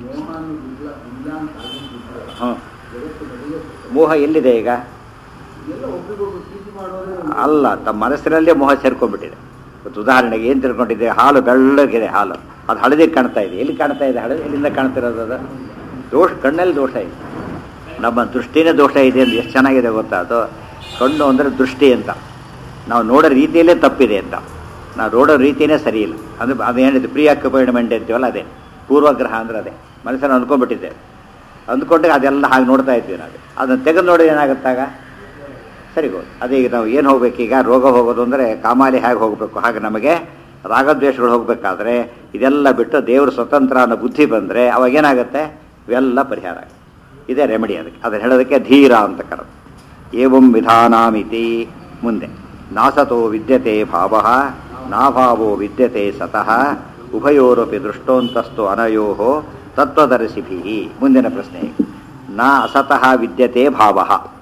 Speaker 1: ಹ್ಞೂ ಮೋಹ ಎಲ್ಲಿದೆ ಈಗ ಅಲ್ಲ ತಮ್ಮ ಮನಸ್ಸಿನಲ್ಲೇ ಮೋಹ ಸೇರ್ಕೊಂಡ್ಬಿಟ್ಟಿದೆ ಇವತ್ತು ಉದಾಹರಣೆಗೆ ಏನು ತಿಳ್ಕೊಂಡಿದೆ ಹಾಲು ಬೆಳ್ಳಗಿದೆ ಹಾಲು ಅದು ಹಳದಿ ಕಾಣ್ತಾ ಇದೆ ಎಲ್ಲಿ ಕಾಣ್ತಾ ಇದೆ ಹಳದಿ ಎಲ್ಲಿಂದ ಕಾಣ್ತಿರೋದು ಅದು ದೋಷ ಕಣ್ಣಲ್ಲಿ ದೋಷ ಇದೆ ನಮ್ಮ ದೃಷ್ಟಿನೇ ದೋಷ ಇದೆ ಅಂತ ಎಷ್ಟು ಚೆನ್ನಾಗಿದೆ ಗೊತ್ತಾ ಅದು ಕಣ್ಣು ಅಂದರೆ ದೃಷ್ಟಿ ಅಂತ ನಾವು ನೋಡೋ ರೀತಿಯಲ್ಲೇ ತಪ್ಪಿದೆ ಅಂತ ನಾವು ನೋಡೋ ರೀತಿಯೇ ಸರಿ ಇಲ್ಲ ಅದು ಅದೇನಿದೆ ಪ್ರೀ ಅಕ್ಯುಪೈಡ್ಮೆಂಟ್ ಅಂತೀವಲ್ಲ ಅದೇ ಪೂರ್ವಗ್ರಹ ಅಂದ್ರೆ ಅದೇ ಮನಸ್ಸನ್ನು ಅಂದ್ಕೊಂಡ್ಬಿಟ್ಟಿದ್ದೇವೆ ಅಂದ್ಕೊಂಡ್ರೆ ಅದೆಲ್ಲ ಹಾಗೆ ನೋಡ್ತಾ ಇದ್ವಿ ನಾವು ಅದನ್ನು ತೆಗೆದು ನೋಡಿ ಏನಾಗುತ್ತಾಗ ಸರಿ ಹೋದ್ ಅದೇ ಈಗ ನಾವು ಏನು ಹೋಗ್ಬೇಕೀಗ ರೋಗ ಹೋಗೋದು ಅಂದರೆ ಕಾಮಾಲಿ ಹೇಗೆ ಹೋಗಬೇಕು ಹಾಗೆ ನಮಗೆ ರಾಗದ್ವೇಷಗಳು ಹೋಗಬೇಕಾದ್ರೆ ಇದೆಲ್ಲ ಬಿಟ್ಟು ದೇವರು ಸ್ವತಂತ್ರ ಅನ್ನೋ ಬುದ್ಧಿ ಬಂದರೆ ಅವಾಗ ಏನಾಗುತ್ತೆ ಇವೆಲ್ಲ ಪರಿಹಾರ ಆಗುತ್ತೆ ಇದೇ ರೆಮಿಡಿ ಅದಕ್ಕೆ ಅದನ್ನು ಹೇಳೋದಕ್ಕೆ ಧೀರ ಅಂತ ಕರೆದು ಏವಂ ವಿಧಾನಾಮಿತಿ ಮುಂದೆ ನಾಸತೋ ವಿದ್ಯತೆ ಭಾವ ನಾಭಾವೋ ವಿದ್ಯತೆ ಸತಃ ಉಭಯೋರಪಿ ದೃಷ್ಟೋಂತಸ್ತು ಅನಯೋ ತತ್ವದರ್ಶಿಭಿ ಮುಂದಿನ ಪ್ರಶ್ನೆ ನಾ ಅಸತಃ ವಿದ್ಯತೆ ಭಾವ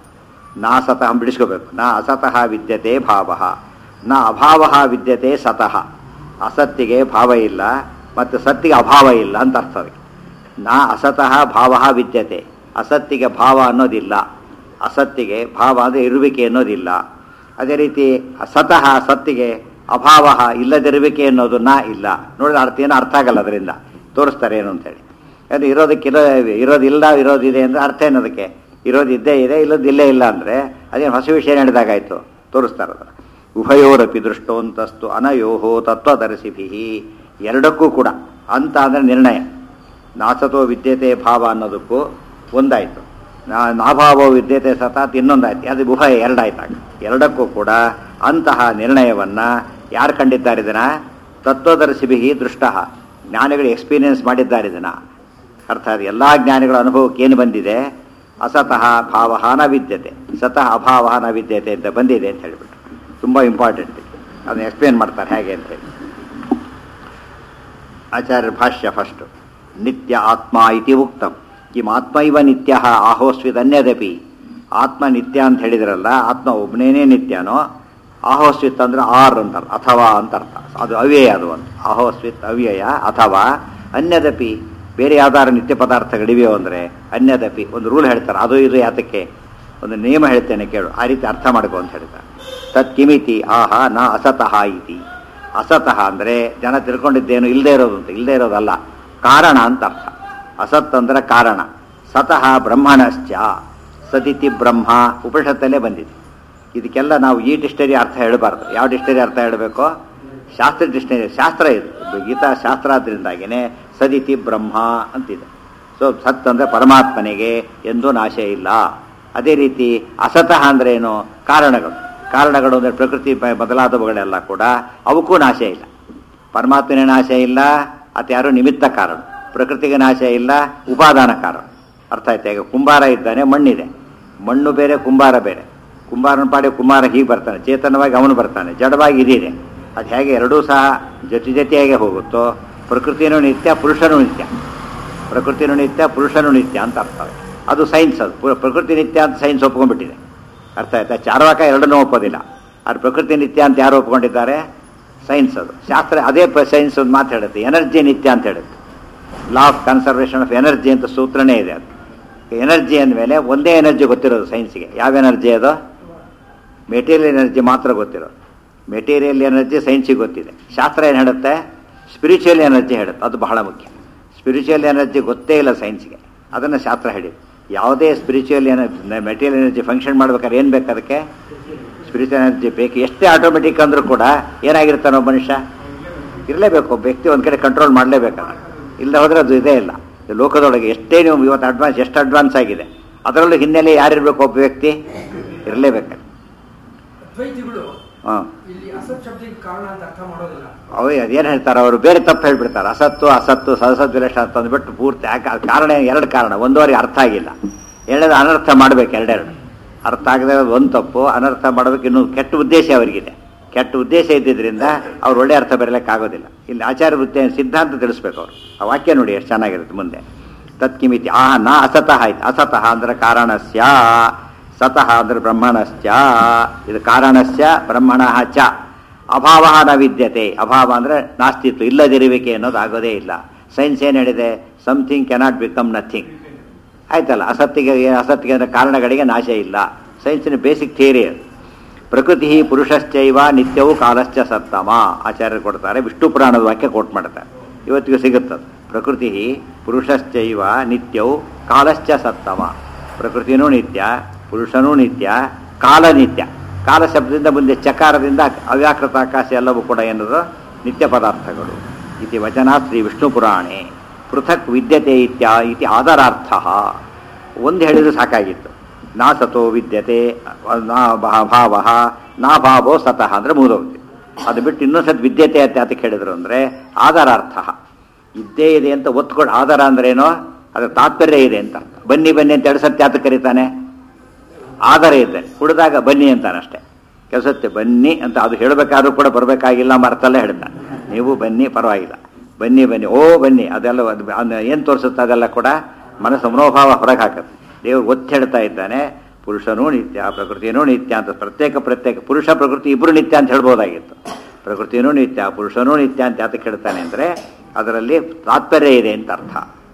Speaker 1: ನಾ ಸತಃ ಬಿಡಿಸ್ಕೋಬೇಕು ನಾ ಅಸತಃ ವಿದ್ಯತೆ ಭಾವ ನ ಅಭಾವ ವಿದ್ಯತೆ ಸತಃ ಅಸತ್ತಿಗೆ ಭಾವ ಇಲ್ಲ ಮತ್ತು ಸತ್ತಿಗೆ ಅಭಾವ ಇಲ್ಲ ಅಂತ ಅರ್ಥ ಅದಕ್ಕೆ ನಾ ಅಸತಃ ಭಾವ ವಿದ್ಯತೆ ಅಸತ್ತಿಗೆ ಭಾವ ಅನ್ನೋದಿಲ್ಲ ಅಸತ್ತಿಗೆ ಭಾವ ಅಂದರೆ ಇರುವಿಕೆ ಅನ್ನೋದಿಲ್ಲ ಅದೇ ರೀತಿ ಸತಃ ಸತ್ತಿಗೆ ಅಭಾವ ಇಲ್ಲದಿರುವಿಕೆ ಅನ್ನೋದು ನಾ ಇಲ್ಲ ನೋಡಿದ್ರೆ ಅರ್ಥ ಏನು ಅರ್ಥ ಆಗಲ್ಲ ಅದರಿಂದ ತೋರಿಸ್ತಾರೆ ಏನು ಅಂತೇಳಿ ಅದು ಇರೋದಕ್ಕಿರೋ ಇರೋದಿಲ್ಲ ಇರೋದಿದೆ ಅಂದರೆ ಅರ್ಥ ಏನದಕ್ಕೆ ಇರೋದಿದ್ದೇ ಇದೆ ಇಲ್ಲದಿಲ್ಲೇ ಇಲ್ಲ ಅಂದರೆ ಅದೇನು ಹೊಸ ವಿಷಯ ನಡೆದಾಗಾಯ್ತು ತೋರಿಸ್ತಾರೆ ಅದನ್ನು ಉಭಯೋರಪಿ ದೃಷ್ಟೋಂತಸ್ತು ಅನಯೋಹೋ ತತ್ವದರ್ಶಿಭಿ ಎರಡಕ್ಕೂ ಕೂಡ ಅಂತ ಅಂದರೆ ನಿರ್ಣಯ ನಾಸತೋ ವಿದ್ಯತೆ ಭಾವ ಅನ್ನೋದಕ್ಕೂ ಒಂದಾಯಿತು ನಾ- ನಾಭಾವೋ ವಿದ್ಯತೆ ಸತಾತ್ ಇನ್ನೊಂದಾಯ್ತು ಅದು ಉಭಯ ಎರಡಾಯ್ತಾಗ ಎರಡಕ್ಕೂ ಕೂಡ ಅಂತಹ ನಿರ್ಣಯವನ್ನು ಯಾರು ಕಂಡಿದ್ದಾರೆ ಇದನ್ನ ತತ್ವದರ್ಶಿಭಿ ದೃಷ್ಟ ಜ್ಞಾನಿಗಳು ಎಕ್ಸ್ಪೀರಿಯನ್ಸ್ ಮಾಡಿದ್ದಾರೆ ಇದನ್ನ ಅರ್ಥಾತ್ ಎಲ್ಲ ಜ್ಞಾನಿಗಳ ಅನುಭವಕ್ಕೆ ಏನು ಬಂದಿದೆ ಅಸತಃ ಭಾವ ನ ವಿದ್ಯತೆ ಸತಃ ಅಭಾವ ನ ವಿದ್ಯತೆ ಅಂತ ಬಂದಿದೆ ಅಂತ ಹೇಳಿಬಿಟ್ಟು ತುಂಬ ಇಂಪಾರ್ಟೆಂಟ್ ಅದನ್ನ ಎಕ್ಸ್ಪ್ಲೇನ್ ಮಾಡ್ತಾರೆ ಹೇಗೆ ಅಂತ ಹೇಳಿ ಆಚಾರ್ಯ ಭಾಷ್ಯ ಫಸ್ಟ್ ನಿತ್ಯ ಆತ್ಮ ಇತಿ ಉಕ್ತಂ ಕಿಂ ಆತ್ಮೈವ ನಿತ್ಯ ಆಹೋಸ್ವಿತ್ ಆತ್ಮ ನಿತ್ಯ ಅಂತ ಹೇಳಿದ್ರಲ್ಲ ಆತ್ಮ ಒಬ್ಬನೇನೇ ನಿತ್ಯನೋ ಆಹೋಸ್ವಿತ್ ಅಂದ್ರೆ ಆರ್ ಅಂತ ಅರ್ಥ, ಅಥವಾ ಅಂತ ಅರ್ಥ ಅದು ಅವ್ಯಯ ಅದು ಅಂತ ಆಹೋಸ್ವಿತ್ ಅವ್ಯಯ ಅಥವಾ ಅನ್ಯದಪಿ ಬೇರೆ ಯಾವ್ದಾದ್ರು ನಿತ್ಯ ಪದಾರ್ಥಗಳಿವೆಯೋ ಅಂದರೆ ಅನ್ಯದಪಿ ಒಂದು ರೂಲ್ ಹೇಳ್ತಾರೆ ಅದು ಇದು ಯಾತಕ್ಕೆ ಒಂದು ನಿಯಮ ಹೇಳ್ತೇನೆ ಕೇಳು ಆ ರೀತಿ ಅರ್ಥ ಮಾಡ್ಕೊ ಅಂತ ಹೇಳ್ತಾರೆ ತತ್ ಕಿಮಿತಿ ಆಹ ನ ಅಸತಃ ಇತಿ ಅಸತಃ ಅಂದರೆ ಜನ ತಿಳ್ಕೊಂಡಿದ್ದೇನು ಇಲ್ಲದೆ ಇರೋದು ಅಂತ ಇಲ್ಲದೆ ಇರೋದಲ್ಲ ಕಾರಣ ಅಂತ ಅರ್ಥ ಅಸತ್ ಅಂದ್ರೆ ಕಾರಣ ಸತಃ ಬ್ರಹ್ಮಣಶ್ಚ ಸತಿತಿ ಬ್ರಹ್ಮ ಉಪನಿಷತ್ತಲ್ಲೇ ಬಂದಿದೆ ಇದಕ್ಕೆಲ್ಲ ನಾವು ಈ ಡಿಕ್ಷನರಿ ಅರ್ಥ ಹೇಳಬಾರ್ದು ಯಾವ ಡಿಕ್ಷನರಿ ಅರ್ಥ ಹೇಳಬೇಕು ಶಾಸ್ತ್ರ ಡಿಕ್ಷನರಿ ಶಾಸ್ತ್ರ ಇದು ಗೀತಾ ಶಾಸ್ತ್ರ ಆದ್ರಿಂದಾಗಿನೇ ಸದಿತಿ ಬ್ರಹ್ಮ ಅಂತಿದೆ ಸೊ ಸತ್ ಅಂದರೆ ಪರಮಾತ್ಮನಿಗೆ ಎಂದೂ ನಾಶ ಇಲ್ಲ ಅದೇ ರೀತಿ ಅಸತಃ ಅಂದ್ರೆ ಏನು ಕಾರಣಗಳು ಕಾರಣಗಳು ಅಂದರೆ ಪ್ರಕೃತಿ ಬ- ಮೊದಲಾದವುಗಳೆಲ್ಲ ಕೂಡ ಅವಕ್ಕೂ ನಾಶ ಇಲ್ಲ ಪರಮಾತ್ಮನೇ ನಾಶ ಇಲ್ಲ ಅದು ಯಾರು ನಿಮಿತ್ತ ಕಾರಣ ಪ್ರಕೃತಿಗೆ ನಾಶ ಇಲ್ಲ ಉಪಾದಾನ ಕಾರಣ ಅರ್ಥ ಆಯ್ತಾ ಈಗ ಕುಂಬಾರ ಇದ್ದಾನೆ ಮಣ್ಣಿದೆ ಮಣ್ಣು ಬೇರೆ ಕುಂಬಾರ ಬೇರೆ ಕುಂಬಾರನ ಪಾಡಿ ಕುಂಬಾರ ಹೀಗೆ ಬರ್ತಾನೆ ಚೇತನವಾಗಿ ಅವನು ಬರ್ತಾನೆ ಜಡವಾಗಿ ಇದಿದೆ ಅದು ಹೇಗೆ ಎರಡೂ ಸಹ ಜೊತೆ ಜೊತೆಯಾಗಿ ಹೋಗುತ್ತೋ ಪ್ರಕೃತಿನೂ ನಿತ್ಯ ಪುರುಷನೂ ನಿತ್ಯ ಪ್ರಕೃತಿನೂ ನಿತ್ಯ ಪುರುಷನೂ ನಿತ್ಯ ಅಂತ ಅರ್ಥ ಅದು ಸೈನ್ಸ್ ಅದು ಪು- ಪ್ರಕೃತಿ ನಿತ್ಯ ಅಂತ ಸೈನ್ಸ್ ಒಪ್ಕೊಂಡ್ಬಿಟ್ಟಿದೆ ಅರ್ಥ ಆಯ್ತಾ ಚಾರ್ವಾಕ ಎರಡನ್ನೂ ಒಪ್ಪೋದಿಲ್ಲ ಆದ್ರೆ ಪ್ರಕೃತಿ ನಿತ್ಯ ಅಂತ ಯಾರು ಒಪ್ಕೊಂಡಿದ್ದಾರೆ ಸೈನ್ಸ್ ಅದು ಶಾಸ್ತ್ರ ಅದೇ ಸೈನ್ಸ್ ಒಂದು ಮಾತು ಹೇಳುತ್ತೆ ಎನರ್ಜಿ ನಿತ್ಯ ಅಂತ ಹೇಳುತ್ತೆ law of conservation of energy ಅಂತ ಸೂತ್ರನೇ ಇದೆ ಅದು ಎನರ್ಜಿ ಅಂದಮೇಲೆ ಒಂದೇ ಎನರ್ಜಿ ಗೊತ್ತಿರೋದು ಸೈನ್ಸ್ಗೆ ಯಾವ ಎನರ್ಜಿ ಅದು ಮೆಟೀರಿಯಲ್ ಎನರ್ಜಿ ಮಾತ್ರ ಗೊತ್ತಿರೋದು ಮೆಟೀರಿಯಲ್ ಎನರ್ಜಿ ಸೈನ್ಸಿಗೆ ಗೊತ್ತಿದೆ ಶಾಸ್ತ್ರ ಏನು ಹೇಳುತ್ತೆ ಸ್ಪಿರಿಚುವಲ್ ಎನರ್ಜಿ ಹೇಳುತ್ತೆ ಅದು ಬಹಳ ಮುಖ್ಯ ಸ್ಪಿರಿಚುವಲ್ ಎನರ್ಜಿ ಗೊತ್ತೇ ಇಲ್ಲ ಸೈನ್ಸ್ಗೆ ಅದನ್ನು ಶಾಸ್ತ್ರ ಹೇಳಿದೆ ಯಾವುದೇ spiritual energy material energy function ಮಾಡ್ಬೇಕಾದ್ರೆ ಏನು ಬೇಕು ಅದಕ್ಕೆ ಸ್ಪಿರಿಚುವಲ್ ಎನರ್ಜಿ ಬೇಕು ಎಷ್ಟೇ ಆಟೋಮೆಟಿಕ್ ಅಂದ್ರೂ ಕೂಡ ಏನಾಗಿರ್ತಾನೆ ಒಬ್ಬ ಮನುಷ್ಯ ಇರಲೇಬೇಕು ಒಬ್ಬ ವ್ಯಕ್ತಿ ಒಂದು ಕಡೆ ಕಂಟ್ರೋಲ್ ಮಾಡಲೇಬೇಕಲ್ಲ ಇಲ್ಲ ಹೋದ್ರೆ ಅದು ಇದೇ ಇಲ್ಲ ಈ ಲೋಕದೊಳಗೆ ಎಷ್ಟೇ ನೀವು ಇವತ್ತು ಅಡ್ವಾನ್ಸ್ ಎಷ್ಟು ಅಡ್ವಾನ್ಸ್ ಆಗಿದೆ ಅದರಲ್ಲೂ ಹಿನ್ನೆಲೆ ಯಾರಿರ್ಬೇಕು ಒಬ್ಬ ವ್ಯಕ್ತಿ ಇರಲೇಬೇಕಲ್ಲ
Speaker 2: ದ್ವೈತಿಗಳು
Speaker 1: ಹಾಂ
Speaker 2: ಇಲ್ಲಿ ಅಸತ್ ಶಬ್ದಕ್ಕೆ ಕಾರಣ ಅಂತ ಅರ್ಥ ಮಾಡೋದಿಲ್ಲ
Speaker 1: ಅವ ಅದೇನು ಹೇಳ್ತಾರೆ ಅವರು ಬೇರೆ ತಪ್ಪು ಹೇಳ್ಬಿಡ್ತಾರೆ ಅಸತ್ತು ಅಸತ್ತು ಸದಸತ್ ವಿಲೇಷ ಅಂತ ಅಂದ್ಬಿಟ್ಟು ಪೂರ್ತಿ ಯಾಕೆ ಅದ್ ಕಾರಣ ಎರಡು ಕಾರಣ ಒಂದುವರೆಗೆ ಅರ್ಥ ಆಗಿಲ್ಲ ಎರಡನೇದು ಅನರ್ಥ ಮಾಡ್ಬೇಕು ಎರಡೆರಡು ಅರ್ಥ ಆಗದೆ ಒಂದು ತಪ್ಪು ಅನರ್ಥ ಮಾಡಬೇಕು ಇನ್ನು ಕೆಟ್ಟ ಉದ್ದೇಶ ಅವರಿಗಿದೆ ಕೆಟ್ಟ ಉದ್ದೇಶ ಇದ್ದಿದ್ರಿಂದ ಅವ್ರು ಒಳ್ಳೆ ಅರ್ಥ ಬರಲಿಕ್ಕೆ ಆಗೋದಿಲ್ಲ ಇಲ್ಲಿ ಆಚಾರ್ಯ ವೃತ್ತಿ ಸಿದ್ಧಾಂತ ತಿಳಿಸ್ಬೇಕು ಅವರು ಆ ವಾಕ್ಯ ನೋಡಿ ಎಷ್ಟು ಚೆನ್ನಾಗಿರುತ್ತೆ ಮುಂದೆ ತತ್ಕಿಮಿತಿ ಆಹ ನ ಅಸತಃ ಆಯ್ತು ಅಸತಃ ಅಂದ್ರೆ ಕಾರಣಸ್ಯ ಸತಃ ಅಂದ್ರೆ ಬ್ರಹ್ಮಣಶ್ಚ ಇದು ಕಾರಣಸ್ಯ ಬ್ರಹ್ಮಣ ಚ ಅಭಾವ ನ ವಿದ್ಯತೆ ಅಭಾವ ಅಂದ್ರೆ ನಾಸ್ತಿತ್ವ ಇಲ್ಲದಿರುವಿಕೆ ಅನ್ನೋದು ಆಗೋದೇ ಇಲ್ಲ ಸೈನ್ಸ್ ಏನು ಹೇಳಿದೆ ಸಮಥಿಂಗ್ ಕೆನಾಟ್ ಬಿಕಮ್ ನಥಿಂಗ್ ಆಯ್ತಲ್ಲ ಅಸತ್ತಿಗೆ ಅಸತ್ತಿಗೆ ಅಂದ್ರೆ ಕಾರಣಗಳಿಗೆ ನಾಶ ಇಲ್ಲ ಸೈನ್ಸಿನ ಬೇಸಿಕ್ ಥಿಯರಿ ಅದು ಪ್ರಕೃತಿ ಪುರುಷಶ್ಚೈವ ನಿತ್ಯವೂ ಕಾಲಶ್ಚ ಸತ್ತಮ ಆಚಾರ್ಯರು ಕೊಡ್ತಾರೆ ವಿಷ್ಣು ಪುರಾಣದ ವಾಕ್ಯ ಕೋಟ್ ಮಾಡ್ತಾರೆ ಇವತ್ತಿಗೂ ಸಿಗುತ್ತದೆ ಪ್ರಕೃತಿ ಪುರುಷಶ್ಚೈವ ನಿತ್ಯವು ಕಾಲಶ್ಚ ಸತ್ತಮ ಪ್ರಕೃತಿನೂ ನಿತ್ಯ ಪುರುಷನೂ ನಿತ್ಯ ಕಾಲ ನಿತ್ಯ ಕಾಲ ಶಬ್ದದಿಂದ ಮುಂದೆ ಚಕಾರದಿಂದ ಅವ್ಯಾಕೃತ ಆಕಾಶ ಎಲ್ಲವೂ ಕೂಡ ಎನ್ನುವುದು ನಿತ್ಯ ಪದಾರ್ಥಗಳು ಇತಿ ವಚನ ಶ್ರೀ ವಿಷ್ಣು ಪುರಾಣೆ ಪೃಥಕ್ ವಿದ್ಯತೆ ಇತ್ಯ ಇತಿ ಆಧಾರಾರ್ಥ ಒಂದು ಹೇಳಿದ್ರು ಸಾಕಾಗಿತ್ತು ನಾ ಸತೋ ವಿದ್ಯತೆ ನಾ ಭಾವ ನಾ ಭಾವೋ ಸತಃ ಅಂದರೆ ಮುಗಿದೋಗ್ತಿ ಅದು ಬಿಟ್ಟು ಇನ್ನೊಂದು ಸತ್ ವಿದ್ಯತೆ ಅಂತ ಅದಕ್ಕೆ ಹೇಳಿದ್ರು ಅಂದರೆ ಆಧಾರಾರ್ಥ ಇದ್ದೇ ಇದೆ ಅಂತ ಒತ್ಕೊಂಡು ಆಧಾರ ಅಂದ್ರೇನೋ ಅದರ ತಾತ್ಪರ್ಯ ಇದೆ ಅಂತ ಅರ್ಥ. ಬನ್ನಿ ಬನ್ನಿ ಅಂತ ಎರಡು ಸತ್ಯ ಯಾತಕ್ಕೆ ಕರೀತಾನೆ ಆಧಾರ ಇದ್ದರೆ ಕುಡಿದಾಗ ಬನ್ನಿ ಅಂತಾನಷ್ಟೇ ಕೆಲಸತ್ತೆ ಬನ್ನಿ ಅಂತ ಅದು ಹೇಳಬೇಕಾದ್ರೂ ಕೂಡ ಬರಬೇಕಾಗಿಲ್ಲ ಮರ್ತಲ್ಲೇ ಹೇಳ್ತಾನೆ ನೀವು ಬನ್ನಿ ಪರವಾಗಿಲ್ಲ ಬನ್ನಿ ಬನ್ನಿ ಓ ಬನ್ನಿ ಅದೆಲ್ಲ ಏನು ತೋರಿಸುತ್ತೆ ಅದೆಲ್ಲ ಕೂಡ ಮನಸ್ಸು ಮನೋಭಾವ ಹೊರಗೆ ಹಾಕುತ್ತೆ ದೇವರು ಒತ್ತಿ ಹೇಳ್ತಾ ಇದ್ದಾನೆ ಪುರುಷನೂ ನಿತ್ಯ ಪ್ರಕೃತಿನೂ ನಿತ್ಯ ಅಂತ ಪ್ರತ್ಯೇಕ ಪ್ರತ್ಯೇಕ ಪುರುಷ ಪ್ರಕೃತಿ ಇಬ್ಬರು ನಿತ್ಯ ಅಂತ ಹೇಳ್ಬೋದಾಗಿತ್ತು ಪ್ರಕೃತಿನೂ ನಿತ್ಯ ಪುರುಷನೂ ನಿತ್ಯ ಅಂತ ಯಾತಕ್ಕೆ ಹೇಳ್ತಾನೆ ಅಂದರೆ ಅದರಲ್ಲಿ ತಾತ್ಪರ್ಯ ಇದೆ ಅಂತ ಅರ್ಥ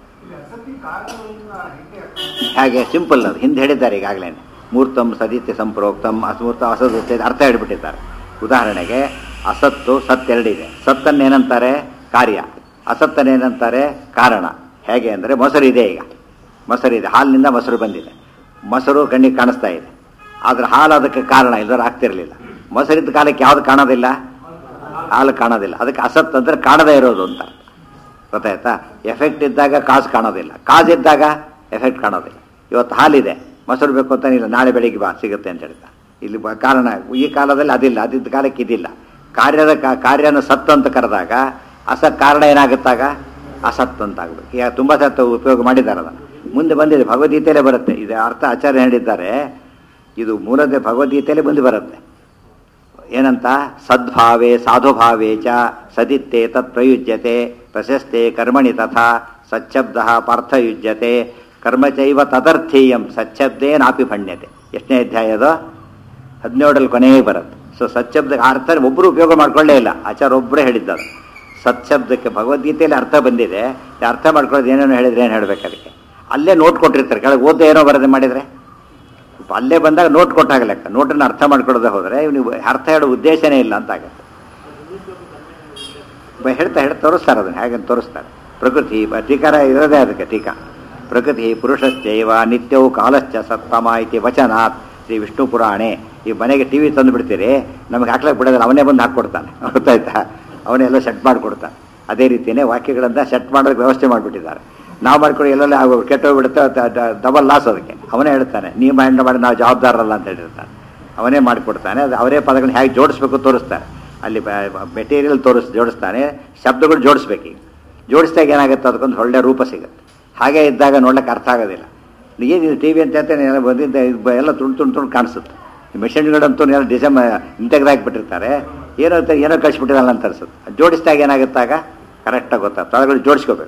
Speaker 1: ಹಾಗೆ ಸಿಂಪಲ್ ಅದು ಹಿಂದೆ ಹೇಳಿದ್ದಾರೆ ಈಗಾಗಲೇ ಮೂರ್ತಂ ಸದಿತ್ಯ ಸಂಪ್ರೋಕ್ತಂ ಅಸ್ಮೂರ್ತ ಅಸದತ್ಯ ಅರ್ಥ ಹೇಳಿಬಿಟ್ಟಿದ್ದಾರೆ ಉದಾಹರಣೆಗೆ ಅಸತ್ತು ಸತ್ ಎರಡಿದೆ ಸತ್ತನ್ನೇನಂತಾರೆ ಕಾರ್ಯ ಅಸತ್ತನ್ನೇನಂತಾರೆ ಕಾರಣ ಹೇಗೆ ಅಂದರೆ ಮೊಸರು ಇದೆ ಈಗ ಮೊಸರು ಇದೆ ಹಾಲಿನಿಂದ ಮೊಸರು ಬಂದಿದೆ ಮೊಸರು ಕಣ್ಣಿಗೆ ಕಾಣಿಸ್ತಾ ಇದೆ ಆದರೆ ಹಾಲು ಅದಕ್ಕೆ ಕಾರಣ ಇಲ್ಲದ್ರೆ ಆಗ್ತಿರಲಿಲ್ಲ ಮೊಸರಿದ್ದ ಕಾಲಕ್ಕೆ ಯಾವುದು ಕಾಣೋದಿಲ್ಲ ಹಾಲು ಕಾಣೋದಿಲ್ಲ ಅದಕ್ಕೆ ಅಸತ್ ಅಂದರೆ ಕಾಣದೇ ಇರೋದು ಅಂತ ಗೊತ್ತಾಯ್ತಾ ಎಫೆಕ್ಟ್ ಇದ್ದಾಗ ಕಾಸು ಕಾಣೋದಿಲ್ಲ ಕಾಸು ಇದ್ದಾಗ ಎಫೆಕ್ಟ್ ಕಾಣೋದಿಲ್ಲ ಇವತ್ತು ಹಾಲಿದೆ ಮೊಸರು ಬೇಕು ಅಂತ ಇಲ್ಲ ನಾಳೆ ಬೆಳಿಗ್ಗೆ ಬಾ ಸಿಗುತ್ತೆ ಅಂತ ಹೇಳ್ತಾ ಇಲ್ಲಿ ಬ- ಕಾರಣ ಈ ಕಾಲದಲ್ಲಿ ಅದಿಲ್ಲ ಅದಿದ್ದ ಕಾಲಕ್ಕೆ ಇದಿಲ್ಲ ಕಾರ್ಯದ ಕಾ- ಕಾರ್ಯನ ಸತ್ತು ಅಂತ ಕರೆದಾಗ ಅಸತ್ ಕಾರಣ ಏನಾಗುತ್ತಾಗ ಅಸತ್ ಅಂತ ಆಗ್ಬೇಕು ಈಗ ತುಂಬ ಸತ್ತು ಉಪಯೋಗ ಮಾಡಿದ್ದಾರೆ ಅದನ್ನು ಮುಂದೆ ಬಂದಿದೆ ಭಗವದ್ಗೀತೆಯಲ್ಲೇ ಬರುತ್ತೆ ಇದು ಅರ್ಥ ಆಚಾರ್ಯ ಹೇಳಿದ್ದಾರೆ ಇದು ಮೂಲದ ಭಗವದ್ಗೀತೆಯಲ್ಲೇ ಮುಂದೆ ಬರುತ್ತೆ ಏನಂತ ಸದ್ಭಾವೇ ಸಾಧುಭಾವೇ ಚ ಸದಿತ್ತೆ ತತ್ ಪ್ರಯುಜ್ಯತೆ ಪ್ರಶಸ್ತೆ ಕರ್ಮಣಿ ತಥಾ ಸಚ್ಛಬ್ದ ಪಾರ್ಥಯುಜ್ಯತೆ ಕರ್ಮಚೈವ ತದರ್ಥೀಯಂ ಸಚ್ಛಬ್ದೇ ನಾಪಿ ಭಣ್ಯತೆ ಎಷ್ಟನೇ ಅಧ್ಯಾಯ ಅದು ಹದಿನೇಳರಲ್ಲಿ ಕೊನೆಗೆ ಬರುತ್ತೆ ಸೊ ಸಚ್ಛಬ್ದ ಆ ಅರ್ಥ ಒಬ್ಬರು ಉಪಯೋಗ ಮಾಡ್ಕೊಳ್ಳೇ ಇಲ್ಲ ಆಚಾರ ಒಬ್ಬರೇ ಹೇಳಿದ್ದಾರೆ ಸತ್ಶಬ್ದಕ್ಕೆ ಭಗವದ್ಗೀತೆಯಲ್ಲಿ ಅರ್ಥ ಬಂದಿದೆ ಈ ಅರ್ಥ ಮಾಡ್ಕೊಳ್ಳೋದು ಏನೇನೋ ಹೇಳಿದ್ರೆ ಏನು ಹೇಳ್ಬೇಕು ಅದಕ್ಕೆ ಅಲ್ಲೇ ನೋಟ್ ಕೊಟ್ಟಿರ್ತಾರೆ ಕೆಳಗೆ ಓದ್ದೆ ಏನೋ ಬರದೆ ಮಾಡಿದರೆ ಅಲ್ಲೇ ಬಂದಾಗ ನೋಟ್ ಕೊಟ್ಟಾಗ ಲೆಕ್ಕ ನೋಟನ್ನು ಅರ್ಥ ಮಾಡ್ಕೊಳ್ಳೋದೇ ಹೋದರೆ ನೀವು ಅರ್ಥ ಹೇಳೋ ಉದ್ದೇಶನೇ ಇಲ್ಲ ಅಂತ ಆಗುತ್ತೆ ಬ- ಹೇಳ್ತಾ ಹೇಳ್ತಾ ತೋರಿಸ್ತಾರೆ ಅದನ್ನು ಹೇಗೆ ತೋರಿಸ್ತಾರೆ ಪ್ರಕೃತಿ ಬ- ಟೀಕಾರ ಇರೋದೇ ಅದಕ್ಕೆ ಟೀಕಾ ಪ್ರಕೃತಿ ಪುರುಷಶ್ಚೈವ ನಿತ್ಯವು ಕಾಲಶ್ಚ ಸತ್ತಮ ಇತಿ ವಚನಾತ್ ಶ್ರೀ ವಿಷ್ಣು ಪುರಾಣೆ ಈ ಮನೆಗೆ ಟಿ ವಿ ತಂದು ಬಿಡ್ತೀರಿ ನಮಗೆ ಹಾಕ್ಲಕ್ಕೆ ಬಿಡೋದಿಲ್ಲ ಅವನೇ ಬಂದು ಹಾಕ್ಕೊಡ್ತಾನೆ ಗೊತ್ತಾಯ್ತಾ ಅವನೆಲ್ಲ ಸೆಟ್ ಮಾಡಿಕೊಡ್ತಾನೆ ಅದೇ ರೀತಿಯೇ ವಾಕ್ಯಗಳನ್ನ ಸೆಟ್ ಮಾಡೋದಕ್ಕೆ ವ್ಯವಸ್ಥೆ ಮಾಡಿಬಿಟ್ಟಿದ್ದಾರೆ ನಾವು ಮಾಡ್ಕೊಂಡು ಎಲ್ಲೆಲ್ಲ ಕೆಟ್ಟೋಗ್ಬಿಡುತ್ತೆ ಡಬಲ್ ಲಾಸ್ ಅದಕ್ಕೆ ಅವನೇ ಹೇಳ್ತಾನೆ ನೀವು ಮೈಂಡ್ ಮಾಡಿ ನಾವು ಜವಾಬ್ದಾರರಲ್ಲ ಅಂತ ಹೇಳಿರ್ತಾನೆ ಅವನೇ ಮಾಡಿಕೊಡ್ತಾನೆ ಅದು ಅವರೇ ಪದಗಳನ್ನ ಹೇಗೆ ಜೋಡಿಸ್ಬೇಕು ತೋರಿಸ್ತಾರೆ ಅಲ್ಲಿ ಮೆಟೀರಿಯಲ್ ತೋರಿಸ್ ಜೋಡಿಸ್ತಾನೆ ಶಬ್ದಗಳು ಜೋಡಿಸ್ಬೇಕು ಈಗ ಜೋಡಿಸಿದಾಗ ಏನಾಗುತ್ತೆ ಅದಕ್ಕೊಂದು ಒಳ್ಳೆ ರೂಪ ಸಿಗುತ್ತೆ ಹಾಗೆ ಇದ್ದಾಗ ನೋಡ್ಲಿಕ್ಕೆ ಅರ್ಥ ಆಗೋದಿಲ್ಲ ಏನಿದೆ ಟಿ ವಿ ಅಂತ ಹೇಳ್ತೇನೆ ಎಲ್ಲ ಬಂದಿದ್ದ ಇದು ಬ- ಎಲ್ಲ ತುಂಡು ತುಂಡು ತುಂಡು ಕಾಣಿಸುತ್ತೆ ಈ ಮೆಷಿನ್ಗಳಂತೂ ಎಲ್ಲ ಡಿಸೈನ್ ಇಂತೆಗ್ದಾಕ್ಬಿಟ್ಟಿರ್ತಾರೆ ಏನೋ ಅಂತ- ಏನೋ ಕಳಿಸ್ಬಿಟ್ಟಿರಲ್ಲ ಅಂತ ಅನ್ಸುತ್ತೆ ಜೋಡಿಸಿದಾಗ ಏನಾಗುತ್ತಾಗ ಕರೆಕ್ಟಾಗಿ ಗೊತ್ತಾಗ್ತದೆ ಪದಗಳು ಜೋಡಿಸ್ಕೋಬೇಕು